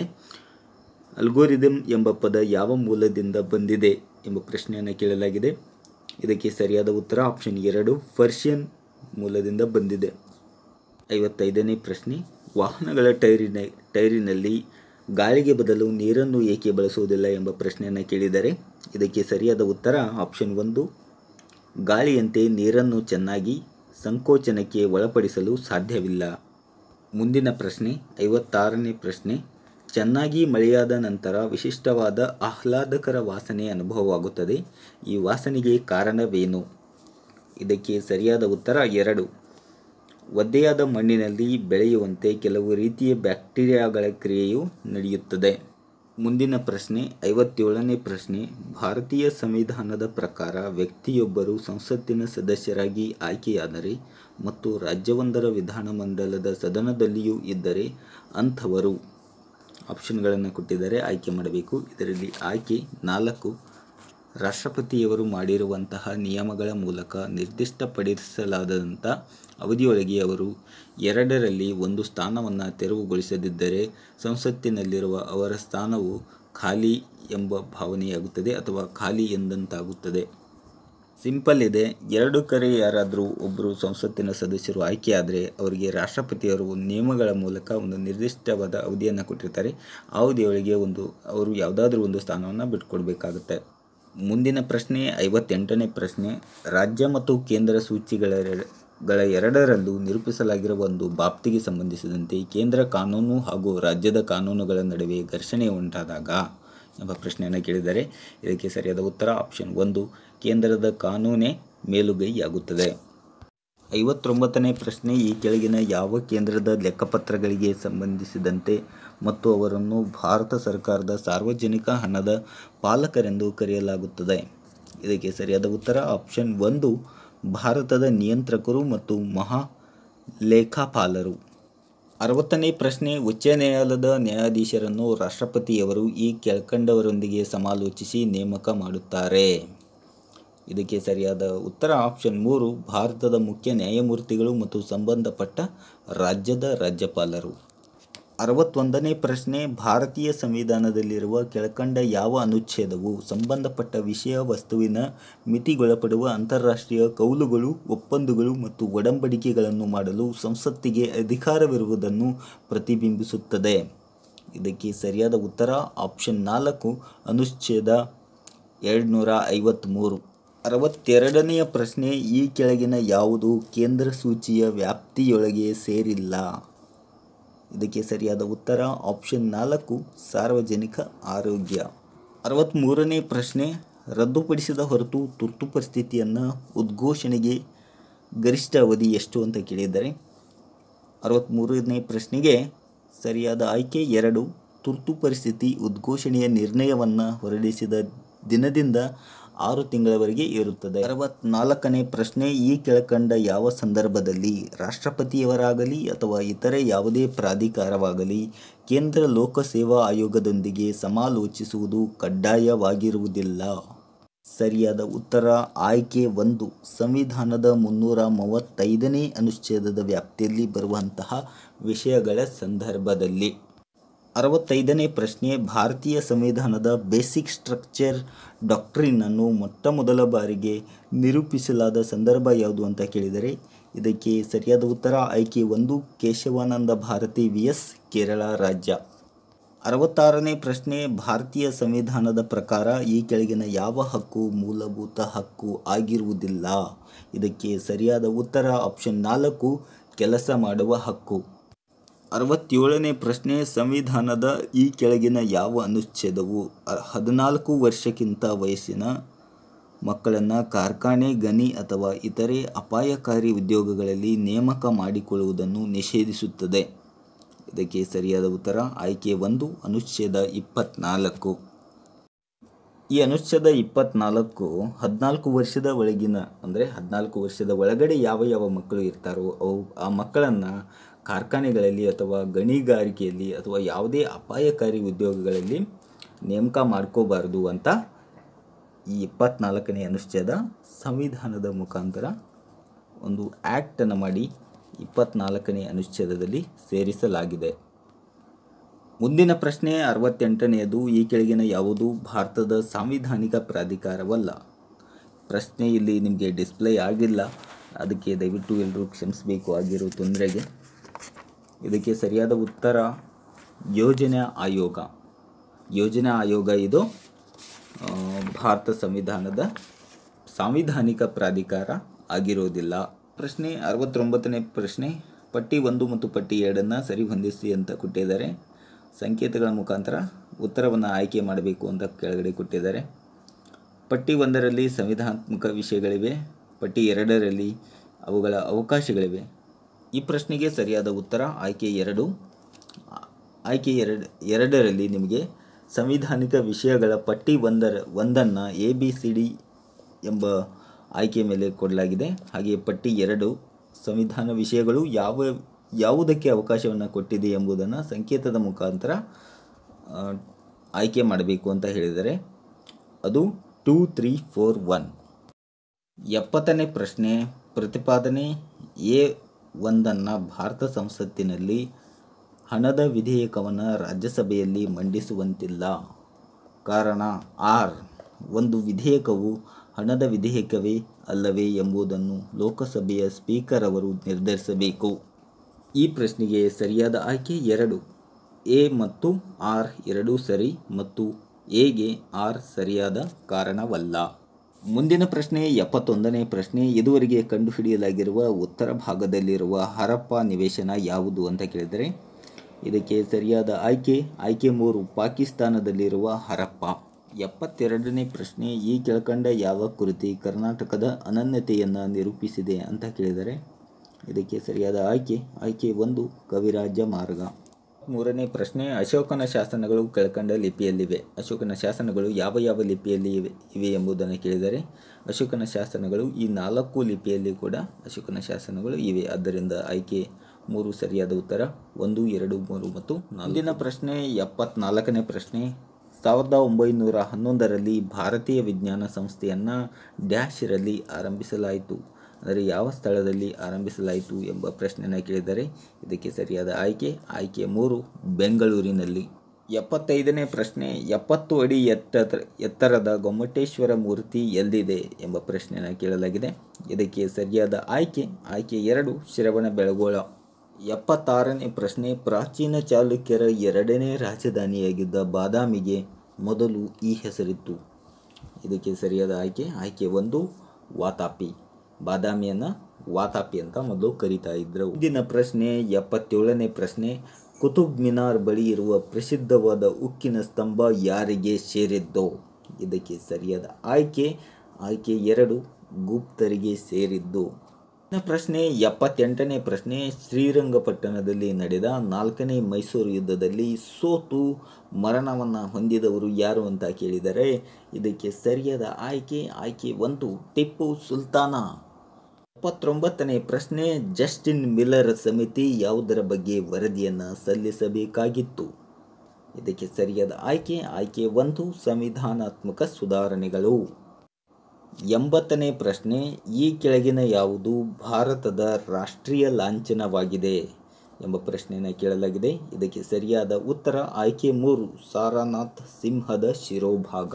ಅಲ್ಗೋರಿದಮ್ ಎಂಬ ಪದ ಯಾವ ಮೂಲದಿಂದ ಬಂದಿದೆ ಎಂಬ ಪ್ರಶ್ನೆಯನ್ನು ಕೇಳಲಾಗಿದೆ ಇದಕ್ಕೆ ಸರಿಯಾದ ಉತ್ತರ ಆಪ್ಷನ್ ಎರಡು ಫರ್ಷಿಯನ್ ಮೂಲದಿಂದ ಬಂದಿದೆ ಐವತ್ತೈದನೇ ಪ್ರಶ್ನೆ ವಾಹನಗಳ ಟೈರಿನ ಟೈರಿನಲ್ಲಿ ಗಾಳಿಗೆ ಬದಲು ನೀರನ್ನು ಏಕೆ ಬಳಸುವುದಿಲ್ಲ ಎಂಬ ಪ್ರಶ್ನೆಯನ್ನು ಕೇಳಿದರೆ ಇದಕ್ಕೆ ಸರಿಯಾದ ಉತ್ತರ ಆಪ್ಷನ್ ಒಂದು ಗಾಳಿಯಂತೆ ನೀರನ್ನು ಚೆನ್ನಾಗಿ ಸಂಕೋಚನಕ್ಕೆ ಒಳಪಡಿಸಲು ಸಾಧ್ಯವಿಲ್ಲ ಮುಂದಿನ ಪ್ರಶ್ನೆ ಐವತ್ತಾರನೇ ಪ್ರಶ್ನೆ ಚೆನ್ನಾಗಿ ಮಳೆಯಾದ ನಂತರ ವಿಶಿಷ್ಟವಾದ ಆಹ್ಲಾದಕರ ವಾಸನೆ ಅನುಭವವಾಗುತ್ತದೆ ಈ ವಾಸನೆಗೆ ಕಾರಣವೇನು ಇದಕ್ಕೆ ಸರಿಯಾದ ಉತ್ತರ ಎರಡು ಒದ್ದೆಯಾದ ಮಣ್ಣಿನಲ್ಲಿ ಬೆಳೆಯುವಂತೆ ಕೆಲವು ರೀತಿಯ ಬ್ಯಾಕ್ಟೀರಿಯಾಗಳ ಕ್ರಿಯೆಯು ನಡೆಯುತ್ತದೆ ಮುಂದಿನ ಪ್ರಶ್ನೆ ಐವತ್ತೇಳನೇ ಪ್ರಶ್ನೆ ಭಾರತೀಯ ಸಂವಿಧಾನದ ಪ್ರಕಾರ ವ್ಯಕ್ತಿಯೊಬ್ಬರು ಸಂಸತ್ತಿನ ಸದಸ್ಯರಾಗಿ ಆಯ್ಕೆಯಾದರೆ ಮತ್ತು ರಾಜ್ಯವೊಂದರ ವಿಧಾನಮಂಡಲದ ಸದನದಲ್ಲಿಯೂ ಇದ್ದರೆ ಅಂಥವರು ಆಪ್ಷನ್ಗಳನ್ನು ಕೊಟ್ಟಿದ್ದಾರೆ ಆಯ್ಕೆ ಮಾಡಬೇಕು ಇದರಲ್ಲಿ ಆಯ್ಕೆ ನಾಲ್ಕು ರಾಷ್ಟ್ರಪತಿಯವರು ಮಾಡಿರುವಂತಹ ನಿಯಮಗಳ ಮೂಲಕ ನಿರ್ದಿಷ್ಟಪಡಿಸಲಾದಂಥ ಅವಧಿಯೊಳಗೆ ಅವರು ಎರಡರಲ್ಲಿ ಒಂದು ಸ್ಥಾನವನ್ನು ತೆರವುಗೊಳಿಸದಿದ್ದರೆ ಸಂಸತ್ತಿನಲ್ಲಿರುವ ಅವರ ಸ್ಥಾನವು ಖಾಲಿ ಎಂಬ ಭಾವನೆಯಾಗುತ್ತದೆ ಅಥವಾ ಖಾಲಿ ಎಂದಂತಾಗುತ್ತದೆ ಸಿಂಪಲ್ ಇದೆ ಎರಡು ಕರೆ ಯಾರಾದರೂ ಒಬ್ಬರು ಸಂಸತ್ತಿನ ಸದಸ್ಯರು ಆಯ್ಕೆಯಾದರೆ ಅವರಿಗೆ ರಾಷ್ಟ್ರಪತಿಯವರು ನಿಯಮಗಳ ಮೂಲಕ ಒಂದು ನಿರ್ದಿಷ್ಟವಾದ ಅವಧಿಯನ್ನು ಕೊಟ್ಟಿರ್ತಾರೆ ಆ ಅವಧಿಯೊಳಗೆ ಒಂದು ಅವರು ಯಾವುದಾದ್ರೂ ಒಂದು ಸ್ಥಾನವನ್ನು ಬಿಟ್ಕೊಡ್ಬೇಕಾಗುತ್ತೆ ಮುಂದಿನ ಪ್ರಶ್ನೆ ಐವತ್ತೆಂಟನೇ ಪ್ರಶ್ನೆ ರಾಜ್ಯ ಮತ್ತು ಕೇಂದ್ರ ಸೂಚಿಗಳ ಗಳ ಎರಡರಲ್ಲೂ ನಿರೂಪಿಸಲಾಗಿರುವ ಒಂದು ಬಾಪ್ತಿಗೆ ಸಂಬಂಧಿಸಿದಂತೆ ಕೇಂದ್ರ ಕಾನೂನು ಹಾಗೂ ರಾಜ್ಯದ ಕಾನೂನುಗಳ ನಡುವೆ ಘರ್ಷಣೆ ಉಂಟಾದಾಗ ಎಂಬ ಪ್ರಶ್ನೆಯನ್ನು ಕೇಳಿದ್ದಾರೆ ಇದಕ್ಕೆ ಸರಿಯಾದ ಉತ್ತರ ಆಪ್ಷನ್ ಒಂದು ಕೇಂದ್ರದ ಕಾನೂನೇ ಮೇಲುಗೈಯಾಗುತ್ತದೆ ಐವತ್ತೊಂಬತ್ತನೇ ಪ್ರಶ್ನೆ ಈ ಕೆಳಗಿನ ಯಾವ ಕೇಂದ್ರದ ಲೆಕ್ಕಪತ್ರಗಳಿಗೆ ಸಂಬಂಧಿಸಿದಂತೆ ಮತ್ತು ಅವರನ್ನು ಭಾರತ ಸರ್ಕಾರದ ಸಾರ್ವಜನಿಕ ಹಣದ ಪಾಲಕರೆಂದು ಕರೆಯಲಾಗುತ್ತದೆ ಇದಕ್ಕೆ ಸರಿಯಾದ ಉತ್ತರ ಆಪ್ಷನ್ ಒಂದು ಭಾರತದ ನಿಯಂತ್ರಕರು ಮತ್ತು ಮಹಾ ಲೇಖಾಪಾಲರು ಅರವತ್ತನೇ ಪ್ರಶ್ನೆ ಉಚ್ಚ ನ್ಯಾಯಾಲಯದ ನ್ಯಾಯಾಧೀಶರನ್ನು ರಾಷ್ಟ್ರಪತಿಯವರು ಈ ಕೆಳಕಂಡವರೊಂದಿಗೆ ಸಮಾಲೋಚಿಸಿ ನೇಮಕ ಮಾಡುತ್ತಾರೆ ಇದಕ್ಕೆ ಸರಿಯಾದ ಉತ್ತರ ಆಪ್ಷನ್ ಮೂರು ಭಾರತದ ಮುಖ್ಯ ನ್ಯಾಯಮೂರ್ತಿಗಳು ಮತ್ತು ಸಂಬಂಧಪಟ್ಟ ರಾಜ್ಯದ ರಾಜ್ಯಪಾಲರು ಅರವತ್ತೊಂದನೇ ಪ್ರಶ್ನೆ ಭಾರತೀಯ ಸಂವಿಧಾನದಲ್ಲಿರುವ ಕೆಳಕಂಡ ಯಾವ ಅನುಚ್ಛೇದವು ಸಂಬಂಧಪಟ್ಟ ವಿಷಯ ವಸ್ತುವಿನ ಮಿತಿಗೊಳಪಡುವ ಅಂತಾರಾಷ್ಟ್ರೀಯ ಕೌಲುಗಳು ಒಪ್ಪಂದಗಳು ಮತ್ತು ಒಡಂಬಡಿಕೆಗಳನ್ನು ಮಾಡಲು ಸಂಸತ್ತಿಗೆ ಅಧಿಕಾರವಿರುವುದನ್ನು ಪ್ರತಿಬಿಂಬಿಸುತ್ತದೆ ಇದಕ್ಕೆ ಸರಿಯಾದ ಉತ್ತರ ಆಪ್ಷನ್ ನಾಲ್ಕು ಅನುಚ್ಛೇದ ಎರಡುನೂರ ಐವತ್ತ್ಮೂರು ಅರವತ್ತೆರಡನೆಯ ಪ್ರಶ್ನೆ ಈ ಕೆಳಗಿನ ಯಾವುದು ಕೇಂದ್ರ ಸೂಚಿಯ ವ್ಯಾಪ್ತಿಯೊಳಗೆ ಸೇರಿಲ್ಲ ಇದಕ್ಕೆ ಸರಿಯಾದ ಉತ್ತರ ಆಪ್ಷನ್ ನಾಲ್ಕು ಸಾರ್ವಜನಿಕ ಆರೋಗ್ಯ ಅರವತ್ತ್ಮೂರನೇ ಪ್ರಶ್ನೆ ರದ್ದುಪಡಿಸಿದ ಹೊರತು ತುರ್ತು ಪರಿಸ್ಥಿತಿಯನ್ನು ಉದ್ಘೋಷಣೆಗೆ ಗರಿಷ್ಠ ಅವಧಿ ಎಷ್ಟು ಅಂತ ಕೇಳಿದ್ದಾರೆ ಅರವತ್ತ್ಮೂರನೇ ಪ್ರಶ್ನೆಗೆ ಸರಿಯಾದ ಆಯ್ಕೆ ಎರಡು ತುರ್ತು ಪರಿಸ್ಥಿತಿ ಉದ್ಘೋಷಣೆಯ ನಿರ್ಣಯವನ್ನು ಹೊರಡಿಸಿದ ದಿನದಿಂದ ಆರು ತಿಂಗಳವರೆಗೆ ಇರುತ್ತದೆ ಅರವತ್ನಾಲ್ಕನೇ ಪ್ರಶ್ನೆ ಈ ಕೆಳಕಂಡ ಯಾವ ಸಂದರ್ಭದಲ್ಲಿ ರಾಷ್ಟ್ರಪತಿಯವರಾಗಲಿ ಅಥವಾ ಇತರೆ ಯಾವುದೇ ಪ್ರಾಧಿಕಾರವಾಗಲಿ ಕೇಂದ್ರ ಲೋಕಸೇವಾ ಆಯೋಗದೊಂದಿಗೆ ಸಮಾಲೋಚಿಸುವುದು ಕಡ್ಡಾಯವಾಗಿರುವುದಿಲ್ಲ ಸರಿಯಾದ ಉತ್ತರ ಆಯ್ಕೆ ಒಂದು ಸಂವಿಧಾನದ ಮುನ್ನೂರ ಮೂವತ್ತೈದನೇ ಅನುಚ್ಛೇದದ ವ್ಯಾಪ್ತಿಯಲ್ಲಿ ಬರುವಂತಹ ವಿಷಯಗಳ ಸಂದರ್ಭದಲ್ಲಿ ಅರವತ್ತೈದನೇ ಪ್ರಶ್ನೆ ಭಾರತೀಯ ಸಂವಿಧಾನದ ಬೇಸಿಕ್ ಸ್ಟ್ರಕ್ಚರ್ ಡಾಕ್ಟ್ರಿನನ್ನು ಮೊಟ್ಟ ಮೊದಲ ಬಾರಿಗೆ ನಿರೂಪಿಸಲಾದ ಸಂದರ್ಭ ಯಾವುದು ಅಂತ ಕೇಳಿದರೆ ಇದಕ್ಕೆ ಸರಿಯಾದ ಉತ್ತರ ಆಯ್ಕೆ ಒಂದು ಕೇಶವಾನಂದ ಭಾರತಿ ವಿ ಎಸ್ ಕೇರಳ ರಾಜ್ಯ ಅರವತ್ತಾರನೇ ಪ್ರಶ್ನೆ ಭಾರತೀಯ ಸಂವಿಧಾನದ ಪ್ರಕಾರ ಈ ಕೆಳಗಿನ ಯಾವ ಹಕ್ಕು ಮೂಲಭೂತ ಹಕ್ಕು ಆಗಿರುವುದಿಲ್ಲ ಇದಕ್ಕೆ ಸರಿಯಾದ ಉತ್ತರ ಆಪ್ಷನ್ ನಾಲ್ಕು ಕೆಲಸ ಮಾಡುವ ಹಕ್ಕು ಅರವತ್ತೇಳನೇ ಪ್ರಶ್ನೆ ಸಂವಿಧಾನದ ಈ ಕೆಳಗಿನ ಯಾವ ಅನುಚ್ಛೇದವು ಅ- ಹದಿನಾಲ್ಕು ವರ್ಷಕ್ಕಿಂತ ವಯಸ್ಸಿನ ಮಕ್ಕಳನ್ನು ಕಾರ್ಖಾನೆ ಗಣಿ ಅಥವಾ ಇತರೆ ಅಪಾಯಕಾರಿ ಉದ್ಯೋಗಗಳಲ್ಲಿ ನೇಮಕ ಮಾಡಿಕೊಳ್ಳುವುದನ್ನು ನಿಷೇಧಿಸುತ್ತದೆ ಇದಕ್ಕೆ ಸರಿಯಾದ ಉತ್ತರ ಆಯ್ಕೆ ಒಂದು ಅನುಚ್ಛೇದ ಇಪ್ಪತ್ನಾಲ್ಕು ಈ ಅನುಚ್ಛೇದ ಇಪ್ಪತ್ನಾಲ್ಕು ಹದಿನಾಲ್ಕು ವರ್ಷದ ಒಳಗಿನ ಅಂದರೆ ಹದಿನಾಲ್ಕು ವರ್ಷದ ಒಳಗಡೆ ಯಾವ ಯಾವ ಮಕ್ಕಳು ಇರ್ತಾರೋ ಅವು ಆ ಮಕ್ಕಳನ್ನು ಕಾರ್ಖಾನೆಗಳಲ್ಲಿ ಅಥವಾ ಗಣಿಗಾರಿಕೆಯಲ್ಲಿ ಅಥವಾ ಯಾವುದೇ ಅಪಾಯಕಾರಿ ಉದ್ಯೋಗಗಳಲ್ಲಿ ನೇಮಕ ಮಾಡ್ಕೋಬಾರ್ದು ಅಂತ ಈ ಇಪ್ಪತ್ನಾಲ್ಕನೇ ಅನುಚ್ಛೇದ ಸಂವಿಧಾನದ ಮುಖಾಂತರ ಒಂದು ಆ್ಯಕ್ಟನ್ನು ಮಾಡಿ ಇಪ್ಪತ್ನಾಲ್ಕನೇ ಅನುಚ್ಛೇದದಲ್ಲಿ ಸೇರಿಸಲಾಗಿದೆ ಮುಂದಿನ ಪ್ರಶ್ನೆ ಅರವತ್ತೆಂಟನೆಯದು ಈ ಕೆಳಗಿನ ಯಾವುದು ಭಾರತದ ಸಾಂವಿಧಾನಿಕ ಪ್ರಾಧಿಕಾರವಲ್ಲ ಪ್ರಶ್ನೆ ಇಲ್ಲಿ ನಿಮಗೆ ಡಿಸ್ಪ್ಲೇ ಆಗಿಲ್ಲ ಅದಕ್ಕೆ ದಯವಿಟ್ಟು ಎಲ್ಲರೂ ಕ್ಷಮಿಸಬೇಕು ಆಗಿರೋ ತೊಂದರೆಗೆ ಇದಕ್ಕೆ ಸರಿಯಾದ ಉತ್ತರ ಯೋಜನಾ ಆಯೋಗ ಯೋಜನಾ ಆಯೋಗ ಇದು ಆ, ಭಾರತ ಸಂವಿಧಾನದ ಸಾಂವಿಧಾನಿಕ ಪ್ರಾಧಿಕಾರ ಆಗಿರೋದಿಲ್ಲ ಪ್ರಶ್ನೆ ಅರವತ್ತೊಂಬತ್ತನೇ ಪ್ರಶ್ನೆ ಪಟ್ಟಿ ಒಂದು ಮತ್ತು ಪಟ್ಟಿ ಎರಡನ್ನು ಸರಿ ಹೊಂದಿಸಿ ಅಂತ ಕೊಟ್ಟಿದ್ದಾರೆ ಸಂಕೇತಗಳ ಮುಖಾಂತರ ಉತ್ತರವನ್ನು ಆಯ್ಕೆ ಮಾಡಬೇಕು ಅಂತ ಕೆಳಗಡೆ ಕೊಟ್ಟಿದ್ದಾರೆ ಪಟ್ಟಿ ಒಂದರಲ್ಲಿ ಸಂವಿಧಾನಾತ್ಮಕ ವಿಷಯಗಳಿವೆ ಪಟ್ಟಿ ಎರಡರಲ್ಲಿ ಅವುಗಳ ಅವಕಾಶಗಳಿವೆ ಈ ಪ್ರಶ್ನೆಗೆ ಸರಿಯಾದ ಉತ್ತರ ಆಯ್ಕೆ ಎರಡು ಆ- ಆಯ್ಕೆ ಎರಡು ಎರಡರಲ್ಲಿ ನಿಮಗೆ ಸಂವಿಧಾನಿಕ ವಿಷಯಗಳ ಪಟ್ಟಿ ಒಂದರ ಒಂದನ್ನು ಎ ಬಿ ಸಿ ಡಿ ಎಂಬ ಆಯ್ಕೆ ಮೇಲೆ ಕೊಡಲಾಗಿದೆ ಹಾಗೆ ಪಟ್ಟಿ ಎರಡು ಸಂವಿಧಾನ ವಿಷಯಗಳು ಯಾವ ಯಾವುದಕ್ಕೆ ಅವಕಾಶವನ್ನು ಕೊಟ್ಟಿದೆ ಎಂಬುದನ್ನು ಸಂಕೇತದ ಮುಖಾಂತರ ಆ, ಆಯ್ಕೆ ಮಾಡಬೇಕು ಅಂತ ಹೇಳಿದರೆ ಅದು ಟೂ ತ್ರೀ ಫೋರ್ ಒನ್ ಎಪ್ಪತ್ತನೇ ಪ್ರಶ್ನೆ ಪ್ರತಿಪಾದನೆ ಎ ಒಂದನ್ನು ಭಾರತ ಸಂಸತ್ತಿನಲ್ಲಿ ಹಣದ ವಿಧೇಯಕವನ್ನು ರಾಜ್ಯಸಭೆಯಲ್ಲಿ ಮಂಡಿಸುವಂತಿಲ್ಲ ಕಾರಣ ಆರ್ ಒಂದು ವಿಧೇಯಕವು ಹಣದ ವಿಧೇಯಕವೇ ಅಲ್ಲವೇ ಎಂಬುದನ್ನು ಲೋಕಸಭೆಯ ಸ್ಪೀಕರ್ ಅವರು ನಿರ್ಧರಿಸಬೇಕು ಈ ಪ್ರಶ್ನೆಗೆ ಸರಿಯಾದ ಆಯ್ಕೆ ಎರಡು ಎ ಮತ್ತು ಆರ್ ಎರಡೂ ಸರಿ ಮತ್ತು ಎಗೆ ಆರ್ ಸರಿಯಾದ ಕಾರಣವಲ್ಲ ಮುಂದಿನ ಪ್ರಶ್ನೆ ಎಪ್ಪತ್ತೊಂದನೇ ಪ್ರಶ್ನೆ ಇದುವರೆಗೆ ಕಂಡುಹಿಡಿಯಲಾಗಿರುವ ಉತ್ತರ ಭಾಗದಲ್ಲಿರುವ ಹರಪ್ಪ ನಿವೇಶನ ಯಾವುದು ಅಂತ ಕೇಳಿದರೆ ಇದಕ್ಕೆ ಸರಿಯಾದ ಆಯ್ಕೆ ಆಯ್ಕೆ ಮೂರು ಪಾಕಿಸ್ತಾನದಲ್ಲಿರುವ ಹರಪ್ಪ ಎಪ್ಪತ್ತೆರಡನೇ ಪ್ರಶ್ನೆ ಈ ಕೆಳಕಂಡ ಯಾವ ಕೃತಿ ಕರ್ನಾಟಕದ ಅನನ್ಯತೆಯನ್ನು ನಿರೂಪಿಸಿದೆ ಅಂತ ಕೇಳಿದರೆ ಇದಕ್ಕೆ ಸರಿಯಾದ ಆಯ್ಕೆ ಆಯ್ಕೆ ಒಂದು ಕವಿರಾಜ ಮಾರ್ಗ ಮೂರನೇ ಪ್ರಶ್ನೆ ಅಶೋಕನ ಶಾಸನಗಳು ಕೆಳಕಂಡ ಲಿಪಿಯಲ್ಲಿವೆ ಅಶೋಕನ ಶಾಸನಗಳು ಯಾವ ಯಾವ ಲಿಪಿಯಲ್ಲಿ ಇವೆ ಇವೆ ಎಂಬುದನ್ನು ಕೇಳಿದರೆ ಅಶೋಕನ ಶಾಸನಗಳು ಈ ನಾಲ್ಕು ಲಿಪಿಯಲ್ಲಿ ಕೂಡ ಅಶೋಕನ ಶಾಸನಗಳು ಇವೆ ಆದ್ದರಿಂದ ಆಯ್ಕೆ ಮೂರು ಸರಿಯಾದ ಉತ್ತರ ಒಂದು ಎರಡು ಮೂರು ಮತ್ತು ಮುಂದಿನ ಪ್ರಶ್ನೆ ಎಪ್ಪತ್ನಾಲ್ಕನೇ ಪ್ರಶ್ನೆ ಸಾವಿರದ ಒಂಬೈನೂರ ಹನ್ನೊಂದರಲ್ಲಿ ಭಾರತೀಯ ವಿಜ್ಞಾನ ಸಂಸ್ಥೆಯನ್ನು ಡ್ಯಾಶಿರಲ್ಲಿ ಆರಂಭಿಸಲಾಯಿತು ಅಂದರೆ ಯಾವ ಸ್ಥಳದಲ್ಲಿ ಆರಂಭಿಸಲಾಯಿತು ಎಂಬ ಪ್ರಶ್ನೆಯನ್ನು ಕೇಳಿದರೆ ಇದಕ್ಕೆ ಸರಿಯಾದ ಆಯ್ಕೆ ಆಯ್ಕೆ ಮೂರು ಬೆಂಗಳೂರಿನಲ್ಲಿ ಎಪ್ಪತ್ತೈದನೇ ಪ್ರಶ್ನೆ ಎಪ್ಪತ್ತು ಅಡಿ ಎತ್ತರ ಎತ್ತರದ ಗೊಮ್ಮಟೇಶ್ವರ ಮೂರ್ತಿ ಎಲ್ಲಿದೆ ಎಂಬ ಪ್ರಶ್ನೆಯನ್ನು ಕೇಳಲಾಗಿದೆ ಇದಕ್ಕೆ ಸರಿಯಾದ ಆಯ್ಕೆ ಆಯ್ಕೆ ಎರಡು ಶ್ರವಣ ಬೆಳಗೋಳ ಎಪ್ಪತ್ತಾರನೇ ಪ್ರಶ್ನೆ ಪ್ರಾಚೀನ ಚಾಲುಕ್ಯರ ಎರಡನೇ ರಾಜಧಾನಿಯಾಗಿದ್ದ ಬಾದಾಮಿಗೆ ಮೊದಲು ಈ ಹೆಸರಿತ್ತು ಇದಕ್ಕೆ ಸರಿಯಾದ ಆಯ್ಕೆ ಆಯ್ಕೆ ಒಂದು ವಾತಾಪಿ ಬಾದಾಮಿಯನ್ನು ವಾತಾಪಿ ಅಂತ ಮೊದಲು ಕರೀತಾ ಇದ್ರು ಮುಂದಿನ ಪ್ರಶ್ನೆ ಎಪ್ಪತ್ತೇಳನೇ ಪ್ರಶ್ನೆ ಕುತುಬ್ ಮಿನಾರ್ ಬಳಿ ಇರುವ ಪ್ರಸಿದ್ಧವಾದ ಉಕ್ಕಿನ ಸ್ತಂಭ ಯಾರಿಗೆ ಸೇರಿದ್ದೋ ಇದಕ್ಕೆ ಸರಿಯಾದ ಆಯ್ಕೆ ಆಯ್ಕೆ ಎರಡು ಗುಪ್ತರಿಗೆ ಸೇರಿದ್ದು ಮುಂದಿನ ಪ್ರಶ್ನೆ ಎಪ್ಪತ್ತೆಂಟನೇ ಪ್ರಶ್ನೆ ಶ್ರೀರಂಗಪಟ್ಟಣದಲ್ಲಿ ನಡೆದ ನಾಲ್ಕನೇ ಮೈಸೂರು ಯುದ್ಧದಲ್ಲಿ ಸೋತು ಮರಣವನ್ನು ಹೊಂದಿದವರು ಯಾರು ಅಂತ ಕೇಳಿದರೆ ಇದಕ್ಕೆ ಸರಿಯಾದ ಆಯ್ಕೆ ಆಯ್ಕೆ ಒಂದು ಟಿಪ್ಪು ಸುಲ್ತಾನ ಎಪ್ಪತ್ತೊಂಬತ್ತನೇ ಪ್ರಶ್ನೆ ಜಸ್ಟಿನ್ ಮಿಲ್ಲರ್ ಸಮಿತಿ ಯಾವುದರ ಬಗ್ಗೆ ವರದಿಯನ್ನು ಸಲ್ಲಿಸಬೇಕಾಗಿತ್ತು ಇದಕ್ಕೆ ಸರಿಯಾದ ಆಯ್ಕೆ ಆಯ್ಕೆ ಒಂದು ಸಂವಿಧಾನಾತ್ಮಕ ಸುಧಾರಣೆಗಳು ಎಂಬತ್ತನೇ ಪ್ರಶ್ನೆ ಈ ಕೆಳಗಿನ ಯಾವುದು ಭಾರತದ ರಾಷ್ಟ್ರೀಯ ಲಾಂಛನವಾಗಿದೆ ಎಂಬ ಪ್ರಶ್ನೆಯನ್ನು ಕೇಳಲಾಗಿದೆ ಇದಕ್ಕೆ ಸರಿಯಾದ ಉತ್ತರ ಆಯ್ಕೆ ಮೂರು ಸಾರಾನಾಥ್ ಸಿಂಹದ ಶಿರೋಭಾಗ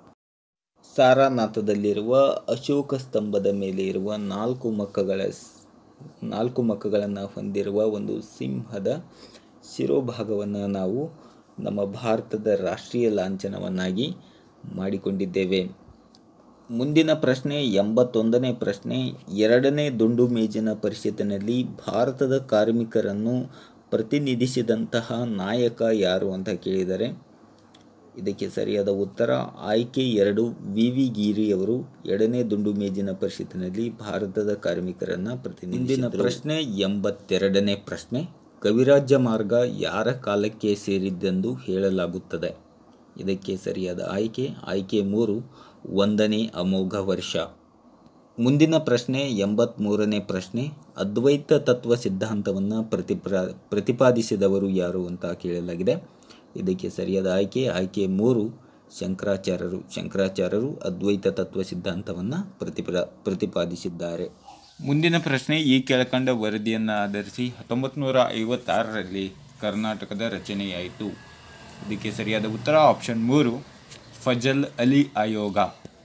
ಸಾರಾನಾಥದಲ್ಲಿರುವ ಅಶೋಕ ಸ್ತಂಭದ ಮೇಲೆ ಇರುವ ನಾಲ್ಕು ಮಕ್ಕಗಳ ನಾಲ್ಕು ಮಕ್ಕಗಳನ್ನು ಹೊಂದಿರುವ ಒಂದು ಸಿಂಹದ ಶಿರೋಭಾಗವನ್ನು ನಾವು ನಮ್ಮ ಭಾರತದ ರಾಷ್ಟ್ರೀಯ ಲಾಂಛನವನ್ನಾಗಿ ಮಾಡಿಕೊಂಡಿದ್ದೇವೆ ಮುಂದಿನ ಪ್ರಶ್ನೆ ಎಂಬತ್ತೊಂದನೇ ಪ್ರಶ್ನೆ ಎರಡನೇ ದುಂಡು ಮೇಜಿನ ಪರಿಷತ್ತಿನಲ್ಲಿ ಭಾರತದ ಕಾರ್ಮಿಕರನ್ನು ಪ್ರತಿನಿಧಿಸಿದಂತಹ ನಾಯಕ ಯಾರು ಅಂತ ಕೇಳಿದರೆ ಇದಕ್ಕೆ ಸರಿಯಾದ ಉತ್ತರ ಆಯ್ಕೆ ಎರಡು ವಿ ವಿ ಗಿರಿಯವರು ಎರಡನೇ ದುಂಡು ಮೇಜಿನ ಪರಿಷತ್ತಿನಲ್ಲಿ ಭಾರತದ ಕಾರ್ಮಿಕರನ್ನು ಪ್ರತಿನಿಧಿಸಿದ ಪ್ರಶ್ನೆ ಎಂಬತ್ತೆರಡನೇ ಪ್ರಶ್ನೆ ಕವಿರಾಜ್ಯ ಮಾರ್ಗ ಯಾರ ಕಾಲಕ್ಕೆ ಸೇರಿದ್ದೆಂದು ಹೇಳಲಾಗುತ್ತದೆ ಇದಕ್ಕೆ ಸರಿಯಾದ ಆಯ್ಕೆ ಆಯ್ಕೆ ಮೂರು ಒಂದನೇ ಅಮೋಘ ವರ್ಷ ಮುಂದಿನ ಪ್ರಶ್ನೆ ಎಂಬತ್ತ್ಮೂರನೇ ಪ್ರಶ್ನೆ ಅದ್ವೈತ ತತ್ವ ಸಿದ್ಧಾಂತವನ್ನು ಪ್ರತಿಪ್ರ ಪ್ರತಿಪಾದಿಸಿದವರು ಯಾರು ಅಂತ ಕೇಳಲಾಗಿದೆ ಇದಕ್ಕೆ ಸರಿಯಾದ ಆಯ್ಕೆ ಆಯ್ಕೆ ಮೂರು ಶಂಕರಾಚಾರ್ಯರು ಶಂಕರಾಚಾರ್ಯರು ಅದ್ವೈತ ತತ್ವ ಸಿದ್ಧಾಂತವನ್ನು ಪ್ರತಿಪ್ರ ಪ್ರತಿಪಾದಿಸಿದ್ದಾರೆ ಮುಂದಿನ ಪ್ರಶ್ನೆ ಈ ಕೆಳಕಂಡ ವರದಿಯನ್ನು ಆಧರಿಸಿ ಹತ್ತೊಂಬತ್ತು ನೂರ ಐವತ್ತಾರರಲ್ಲಿ ಕರ್ನಾಟಕದ ರಚನೆಯಾಯಿತು ಇದಕ್ಕೆ ಸರಿಯಾದ ಉತ್ತರ ಆಪ್ಷನ್ ಮೂರು ಫಜಲ್ ಅಲಿ ಆಯೋಗ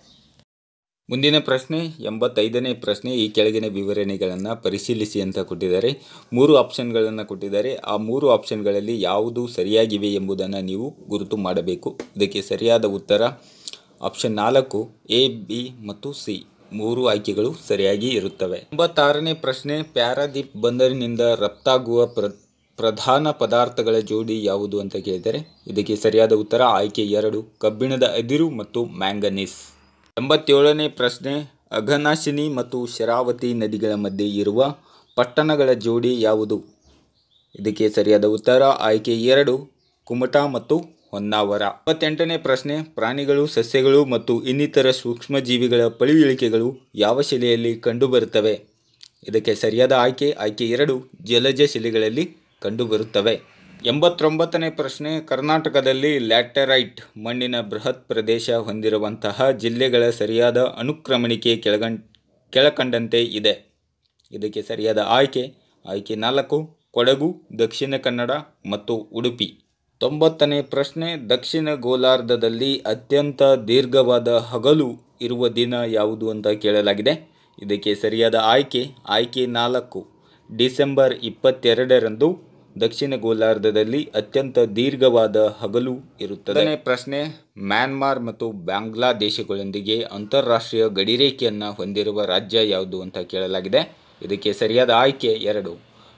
ಮುಂದಿನ ಪ್ರಶ್ನೆ ಎಂಬತ್ತೈದನೇ ಪ್ರಶ್ನೆ ಈ ಕೆಳಗಿನ ವಿವರಣೆಗಳನ್ನು ಪರಿಶೀಲಿಸಿ ಅಂತ ಕೊಟ್ಟಿದ್ದಾರೆ ಮೂರು ಆಪ್ಷನ್ಗಳನ್ನು ಕೊಟ್ಟಿದ್ದಾರೆ ಆ ಮೂರು ಆಪ್ಷನ್ಗಳಲ್ಲಿ ಯಾವುದು ಸರಿಯಾಗಿವೆ ಎಂಬುದನ್ನು ನೀವು ಗುರುತು ಮಾಡಬೇಕು ಇದಕ್ಕೆ ಸರಿಯಾದ ಉತ್ತರ ಆಪ್ಷನ್ ನಾಲ್ಕು ಎ ಬಿ ಮತ್ತು ಸಿ ಮೂರು ಆಯ್ಕೆಗಳು ಸರಿಯಾಗಿ ಇರುತ್ತವೆ ಎಂಬತ್ತಾರನೇ ಪ್ರಶ್ನೆ ಪ್ಯಾರಾದೀಪ್ ಬಂದರಿನಿಂದ ರಫ್ತಾಗುವ ಪ್ರ ಪ್ರಧಾನ ಪದಾರ್ಥಗಳ ಜೋಡಿ ಯಾವುದು ಅಂತ ಕೇಳಿದರೆ ಇದಕ್ಕೆ ಸರಿಯಾದ ಉತ್ತರ ಆಯ್ಕೆ ಎರಡು ಕಬ್ಬಿಣದ ಅದಿರು ಮತ್ತು ಮ್ಯಾಂಗನೀಸ್ ಎಂಬತ್ತೇಳನೇ ಪ್ರಶ್ನೆ ಅಘನಾಶಿನಿ ಮತ್ತು ಶರಾವತಿ ನದಿಗಳ ಮಧ್ಯೆ ಇರುವ ಪಟ್ಟಣಗಳ ಜೋಡಿ ಯಾವುದು ಇದಕ್ಕೆ ಸರಿಯಾದ ಉತ್ತರ ಆಯ್ಕೆ ಎರಡು ಕುಮಟಾ ಮತ್ತು ಹೊನ್ನಾವರ ಇಪ್ಪತ್ತೆಂಟನೇ ಪ್ರಶ್ನೆ ಪ್ರಾಣಿಗಳು ಸಸ್ಯಗಳು ಮತ್ತು ಇನ್ನಿತರ ಸೂಕ್ಷ್ಮಜೀವಿಗಳ ಪಳಿಯುಳಿಕೆಗಳು ಯಾವ ಶಿಲೆಯಲ್ಲಿ ಕಂಡುಬರುತ್ತವೆ ಇದಕ್ಕೆ ಸರಿಯಾದ ಆಯ್ಕೆ ಆಯ್ಕೆ ಎರಡು ಜಲಜ ಶಿಲೆಗಳಲ್ಲಿ ಕಂಡುಬರುತ್ತವೆ ಎಂಬತ್ತೊಂಬತ್ತನೇ ಪ್ರಶ್ನೆ ಕರ್ನಾಟಕದಲ್ಲಿ ಲ್ಯಾಟರೈಟ್ ಮಣ್ಣಿನ ಬೃಹತ್ ಪ್ರದೇಶ ಹೊಂದಿರುವಂತಹ ಜಿಲ್ಲೆಗಳ ಸರಿಯಾದ ಅನುಕ್ರಮಣಿಕೆ ಕೆಳಗಂ ಕೆಳಕಂಡಂತೆ ಇದೆ ಇದಕ್ಕೆ ಸರಿಯಾದ ಆಯ್ಕೆ ಆಯ್ಕೆ ನಾಲ್ಕು ಕೊಡಗು ದಕ್ಷಿಣ ಕನ್ನಡ ಮತ್ತು ಉಡುಪಿ ತೊಂಬತ್ತನೇ ಪ್ರಶ್ನೆ ದಕ್ಷಿಣ ಗೋಲಾರ್ಧದಲ್ಲಿ ಅತ್ಯಂತ ದೀರ್ಘವಾದ ಹಗಲು ಇರುವ ದಿನ ಯಾವುದು ಅಂತ ಕೇಳಲಾಗಿದೆ ಇದಕ್ಕೆ ಸರಿಯಾದ ಆಯ್ಕೆ ಆಯ್ಕೆ ನಾಲ್ಕು ಡಿಸೆಂಬರ್ ಇಪ್ಪತ್ತೆರಡರಂದು ದಕ್ಷಿಣ ಗೋಲಾರ್ಧದಲ್ಲಿ ಅತ್ಯಂತ ದೀರ್ಘವಾದ ಹಗಲು ಇರುತ್ತದೆ ಪ್ರಶ್ನೆ ಮ್ಯಾನ್ಮಾರ್ ಮತ್ತು ಬಾಂಗ್ಲಾದೇಶಗಳೊಂದಿಗೆ ಅಂತಾರಾಷ್ಟ್ರೀಯ ಗಡಿರೇಖೆಯನ್ನು ಹೊಂದಿರುವ ರಾಜ್ಯ ಯಾವುದು ಅಂತ ಕೇಳಲಾಗಿದೆ ಇದಕ್ಕೆ ಸರಿಯಾದ ಆಯ್ಕೆ ಎರಡು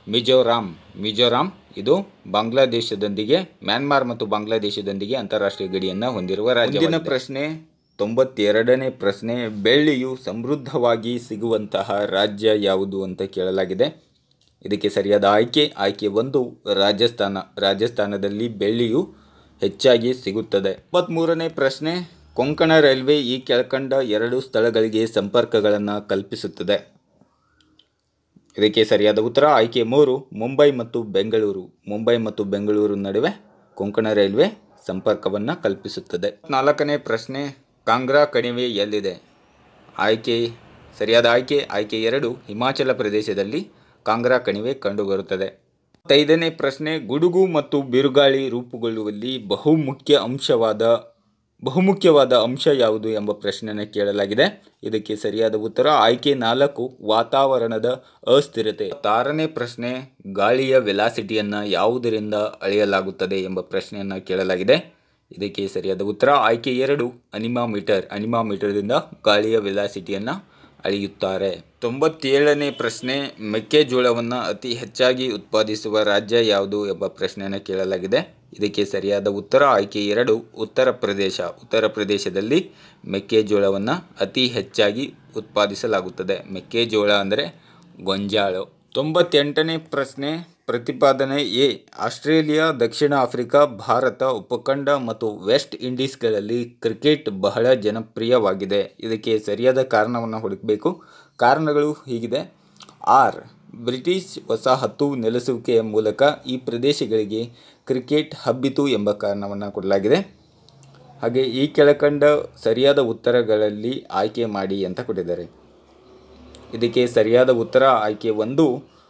ಮಿಜೋರಾಂ ಮಿಜೋರಾಂ ಇದು ಬಾಂಗ್ಲಾದೇಶದೊಂದಿಗೆ ಮ್ಯಾನ್ಮಾರ್ ಮತ್ತು ಬಾಂಗ್ಲಾದೇಶದೊಂದಿಗೆ ಅಂತಾರಾಷ್ಟ್ರೀಯ ಗಡಿಯನ್ನು ಹೊಂದಿರುವ ರಾಜ್ಯ ಮುಂದಿನ ಪ್ರಶ್ನೆ ತೊಂಬತ್ತೆರಡನೇ ಪ್ರಶ್ನೆ ಬೆಳ್ಳಿಯು ಸಮೃದ್ಧವಾಗಿ ಸಿಗುವಂತಹ ರಾಜ್ಯ ಯಾವುದು ಅಂತ ಕೇಳಲಾಗಿದೆ ಇದಕ್ಕೆ ಸರಿಯಾದ ಆಯ್ಕೆ ಆಯ್ಕೆ ಒಂದು ರಾಜಸ್ಥಾನ ರಾಜಸ್ಥಾನದಲ್ಲಿ ಬೆಳ್ಳಿಯು ಹೆಚ್ಚಾಗಿ ಸಿಗುತ್ತದೆ ಮೂರನೇ ಪ್ರಶ್ನೆ ಕೊಂಕಣ ರೈಲ್ವೆ ಈ ಕೆಳಕಂಡ ಎರಡು ಸ್ಥಳಗಳಿಗೆ ಸಂಪರ್ಕಗಳನ್ನು ಕಲ್ಪಿಸುತ್ತದೆ ಇದಕ್ಕೆ ಸರಿಯಾದ ಉತ್ತರ ಆಯ್ಕೆ ಮೂರು ಮುಂಬೈ ಮತ್ತು ಬೆಂಗಳೂರು ಮುಂಬೈ ಮತ್ತು ಬೆಂಗಳೂರು ನಡುವೆ ಕೊಂಕಣ ರೈಲ್ವೆ ಸಂಪರ್ಕವನ್ನು ಕಲ್ಪಿಸುತ್ತದೆ ನಾಲ್ಕನೇ ಪ್ರಶ್ನೆ ಕಾಂಗ್ರಾ ಕಣಿವೆ ಎಲ್ಲಿದೆ ಆಯ್ಕೆ ಸರಿಯಾದ ಆಯ್ಕೆ ಆಯ್ಕೆ ಎರಡು ಹಿಮಾಚಲ ಪ್ರದೇಶದಲ್ಲಿ ಕಾಂಗ್ರಾ ಕಣಿವೆ ಕಂಡುಬರುತ್ತದೆ ಐದನೇ ಪ್ರಶ್ನೆ ಗುಡುಗು ಮತ್ತು ಬಿರುಗಾಳಿ ರೂಪುಗೊಳ್ಳುವಲ್ಲಿ ಬಹುಮುಖ್ಯ ಅಂಶವಾದ ಬಹುಮುಖ್ಯವಾದ ಅಂಶ ಯಾವುದು ಎಂಬ ಪ್ರಶ್ನೆಯನ್ನು ಕೇಳಲಾಗಿದೆ ಇದಕ್ಕೆ ಸರಿಯಾದ ಉತ್ತರ ಆಯ್ಕೆ ನಾಲ್ಕು ವಾತಾವರಣದ ಅಸ್ಥಿರತೆ ಆರನೇ ಪ್ರಶ್ನೆ ಗಾಳಿಯ ವೆಲಾಸಿಟಿಯನ್ನು ಯಾವುದರಿಂದ ಅಳೆಯಲಾಗುತ್ತದೆ ಎಂಬ ಪ್ರಶ್ನೆಯನ್ನು ಕೇಳಲಾಗಿದೆ ಇದಕ್ಕೆ ಸರಿಯಾದ ಉತ್ತರ ಆಯ್ಕೆ ಎರಡು ಅನಿಮಾಮೀಟರ್ ಅನಿಮಾಮೀಟರ್ದಿಂದ ಗಾಳಿಯ ವೆಲಾಸಿಟಿಯನ್ನು ಅಳೆಯುತ್ತಾರೆ ತೊಂಬತ್ತೇಳನೇ ಪ್ರಶ್ನೆ ಮೆಕ್ಕೆಜೋಳವನ್ನು ಅತಿ ಹೆಚ್ಚಾಗಿ ಉತ್ಪಾದಿಸುವ ರಾಜ್ಯ ಯಾವುದು ಎಂಬ ಪ್ರಶ್ನೆಯನ್ನು ಕೇಳಲಾಗಿದೆ ಇದಕ್ಕೆ ಸರಿಯಾದ ಉತ್ತರ ಆಯ್ಕೆ ಎರಡು ಉತ್ತರ ಪ್ರದೇಶ ಉತ್ತರ ಪ್ರದೇಶದಲ್ಲಿ ಮೆಕ್ಕೆಜೋಳವನ್ನು ಅತಿ ಹೆಚ್ಚಾಗಿ ಉತ್ಪಾದಿಸಲಾಗುತ್ತದೆ ಮೆಕ್ಕೆಜೋಳ ಅಂದರೆ ಗೊಂಜಾಳು ತೊಂಬತ್ತೆಂಟನೇ ಪ್ರಶ್ನೆ ಪ್ರತಿಪಾದನೆ ಎ ಆಸ್ಟ್ರೇಲಿಯಾ ದಕ್ಷಿಣ ಆಫ್ರಿಕಾ ಭಾರತ ಉಪಖಂಡ ಮತ್ತು ವೆಸ್ಟ್ ಇಂಡೀಸ್ಗಳಲ್ಲಿ ಕ್ರಿಕೆಟ್ ಬಹಳ ಜನಪ್ರಿಯವಾಗಿದೆ ಇದಕ್ಕೆ ಸರಿಯಾದ ಕಾರಣವನ್ನು ಹುಡುಕಬೇಕು ಕಾರಣಗಳು ಹೀಗಿದೆ ಆರ್ ಬ್ರಿಟಿಷ್ ವಸಾಹತು ನೆಲೆಸುವಿಕೆಯ ಮೂಲಕ ಈ ಪ್ರದೇಶಗಳಿಗೆ ಕ್ರಿಕೆಟ್ ಹಬ್ಬಿತು ಎಂಬ ಕಾರಣವನ್ನು ಕೊಡಲಾಗಿದೆ ಹಾಗೆ ಈ ಕೆಳಕಂಡ ಸರಿಯಾದ ಉತ್ತರಗಳಲ್ಲಿ ಆಯ್ಕೆ ಮಾಡಿ ಅಂತ ಕೊಟ್ಟಿದ್ದಾರೆ ಇದಕ್ಕೆ ಸರಿಯಾದ ಉತ್ತರ ಆಯ್ಕೆ ಒಂದು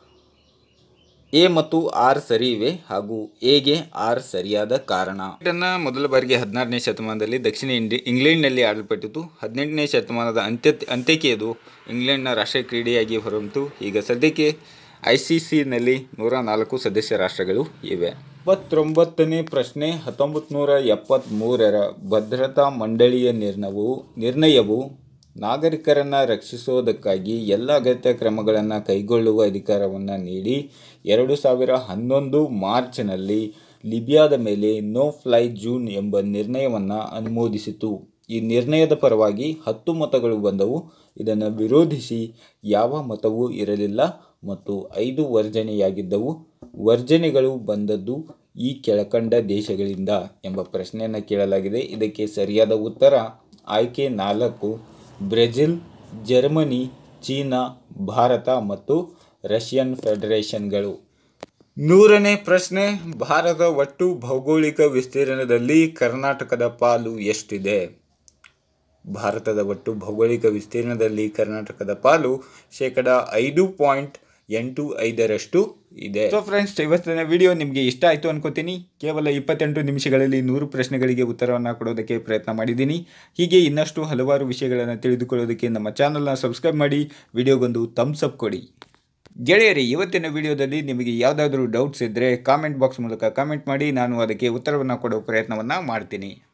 ಎ ಮತ್ತು ಆರ್ ಸರಿ ಇವೆ ಹಾಗೂ ಎಗೆ ಆರ್ ಸರಿಯಾದ ಕಾರಣ ಕ್ರಿಕೆಟನ್ನು ಮೊದಲ ಬಾರಿಗೆ ಹದಿನಾರನೇ ಶತಮಾನದಲ್ಲಿ ದಕ್ಷಿಣ ಇಂಡಿ ಇಂಗ್ಲೆಂಡ್ನಲ್ಲಿ ಆಡಲ್ಪಟ್ಟಿತು ಹದಿನೆಂಟನೇ ಶತಮಾನದ ಅಂತ್ಯ ಅಂತ್ಯಕ್ಕೆ ಅದು ಇಂಗ್ಲೆಂಡ್ನ ರಾಷ್ಟ್ರೀಯ ಕ್ರೀಡೆಯಾಗಿ ಹೊರಹೊಮ್ಮಿತು ಈಗ ಸದ್ಯಕ್ಕೆ ಐ ಸಿ ಸಿನಲ್ಲಿ ನೂರ ನಾಲ್ಕು ಸದಸ್ಯ ರಾಷ್ಟ್ರಗಳು ಇವೆ ಇಪ್ಪತ್ತೊಂಬತ್ತನೇ ಪ್ರಶ್ನೆ ಹತ್ತೊಂಬತ್ತು ನೂರ ಎಪ್ಪತ್ತ್ಮೂರರ ಭದ್ರತಾ ಮಂಡಳಿಯ ನಿರ್ಣಯವು ನಿರ್ಣಯವು ನಾಗರಿಕರನ್ನು ರಕ್ಷಿಸೋದಕ್ಕಾಗಿ ಎಲ್ಲ ಅಗತ್ಯ ಕ್ರಮಗಳನ್ನು ಕೈಗೊಳ್ಳುವ ಅಧಿಕಾರವನ್ನು ನೀಡಿ ಎರಡು ಸಾವಿರ ಹನ್ನೊಂದು ಮಾರ್ಚ್ನಲ್ಲಿ ಲಿಬಿಯಾದ ಮೇಲೆ ನೋ ಫ್ಲೈ ಜೂನ್ ಎಂಬ ನಿರ್ಣಯವನ್ನು ಅನುಮೋದಿಸಿತು ಈ ನಿರ್ಣಯದ ಪರವಾಗಿ ಹತ್ತು ಮತಗಳು ಬಂದವು ಇದನ್ನು ವಿರೋಧಿಸಿ ಯಾವ ಮತವೂ ಇರಲಿಲ್ಲ ಮತ್ತು ಐದು ವರ್ಜನೆಯಾಗಿದ್ದವು ವರ್ಜನೆಗಳು ಬಂದದ್ದು ಈ ಕೆಳಕಂಡ ದೇಶಗಳಿಂದ ಎಂಬ ಪ್ರಶ್ನೆಯನ್ನು ಕೇಳಲಾಗಿದೆ ಇದಕ್ಕೆ ಸರಿಯಾದ ಉತ್ತರ ಆಯ್ಕೆ ನಾಲ್ಕು ಬ್ರೆಜಿಲ್ ಜರ್ಮನಿ ಚೀನಾ ಭಾರತ ಮತ್ತು ರಷ್ಯನ್ ಫೆಡರೇಷನ್ಗಳು ನೂರನೇ ಪ್ರಶ್ನೆ ಭಾರತ ಒಟ್ಟು ಭೌಗೋಳಿಕ ವಿಸ್ತೀರ್ಣದಲ್ಲಿ ಕರ್ನಾಟಕದ ಪಾಲು ಎಷ್ಟಿದೆ ಭಾರತದ ಒಟ್ಟು ಭೌಗೋಳಿಕ ವಿಸ್ತೀರ್ಣದಲ್ಲಿ ಕರ್ನಾಟಕದ ಪಾಲು ಶೇಕಡ ಐದು ಪಾಯಿಂಟ್ ಎಂಟು ಐದರಷ್ಟು ಇದೆ ಸೊ ಫ್ರೆಂಡ್ಸ್ ಇವತ್ತಿನ ವಿಡಿಯೋ ನಿಮಗೆ ಇಷ್ಟ ಆಯಿತು ಅನ್ಕೋತೀನಿ ಕೇವಲ ಇಪ್ಪತ್ತೆಂಟು ನಿಮಿಷಗಳಲ್ಲಿ ನೂರು ಪ್ರಶ್ನೆಗಳಿಗೆ ಉತ್ತರವನ್ನು ಕೊಡೋದಕ್ಕೆ ಪ್ರಯತ್ನ ಮಾಡಿದ್ದೀನಿ ಹೀಗೆ ಇನ್ನಷ್ಟು ಹಲವಾರು ವಿಷಯಗಳನ್ನು ತಿಳಿದುಕೊಳ್ಳೋದಕ್ಕೆ ನಮ್ಮ ಚಾನಲ್ನ ಸಬ್ಸ್ಕ್ರೈಬ್ ಮಾಡಿ ವಿಡಿಯೋಗೊಂದು ಥಮ್ಸ್ ಅಪ್ ಕೊಡಿ ಗೆಳೆಯರಿ ಇವತ್ತಿನ ವಿಡಿಯೋದಲ್ಲಿ ನಿಮಗೆ ಯಾವುದಾದ್ರೂ ಡೌಟ್ಸ್ ಇದ್ದರೆ ಕಾಮೆಂಟ್ ಬಾಕ್ಸ್ ಮೂಲಕ ಕಾಮೆಂಟ್ ಮಾಡಿ ನಾನು ಅದಕ್ಕೆ ಉತ್ತರವನ್ನು ಕೊಡೋ ಪ್ರಯತ್ನವನ್ನು ಮಾಡ್ತೀನಿ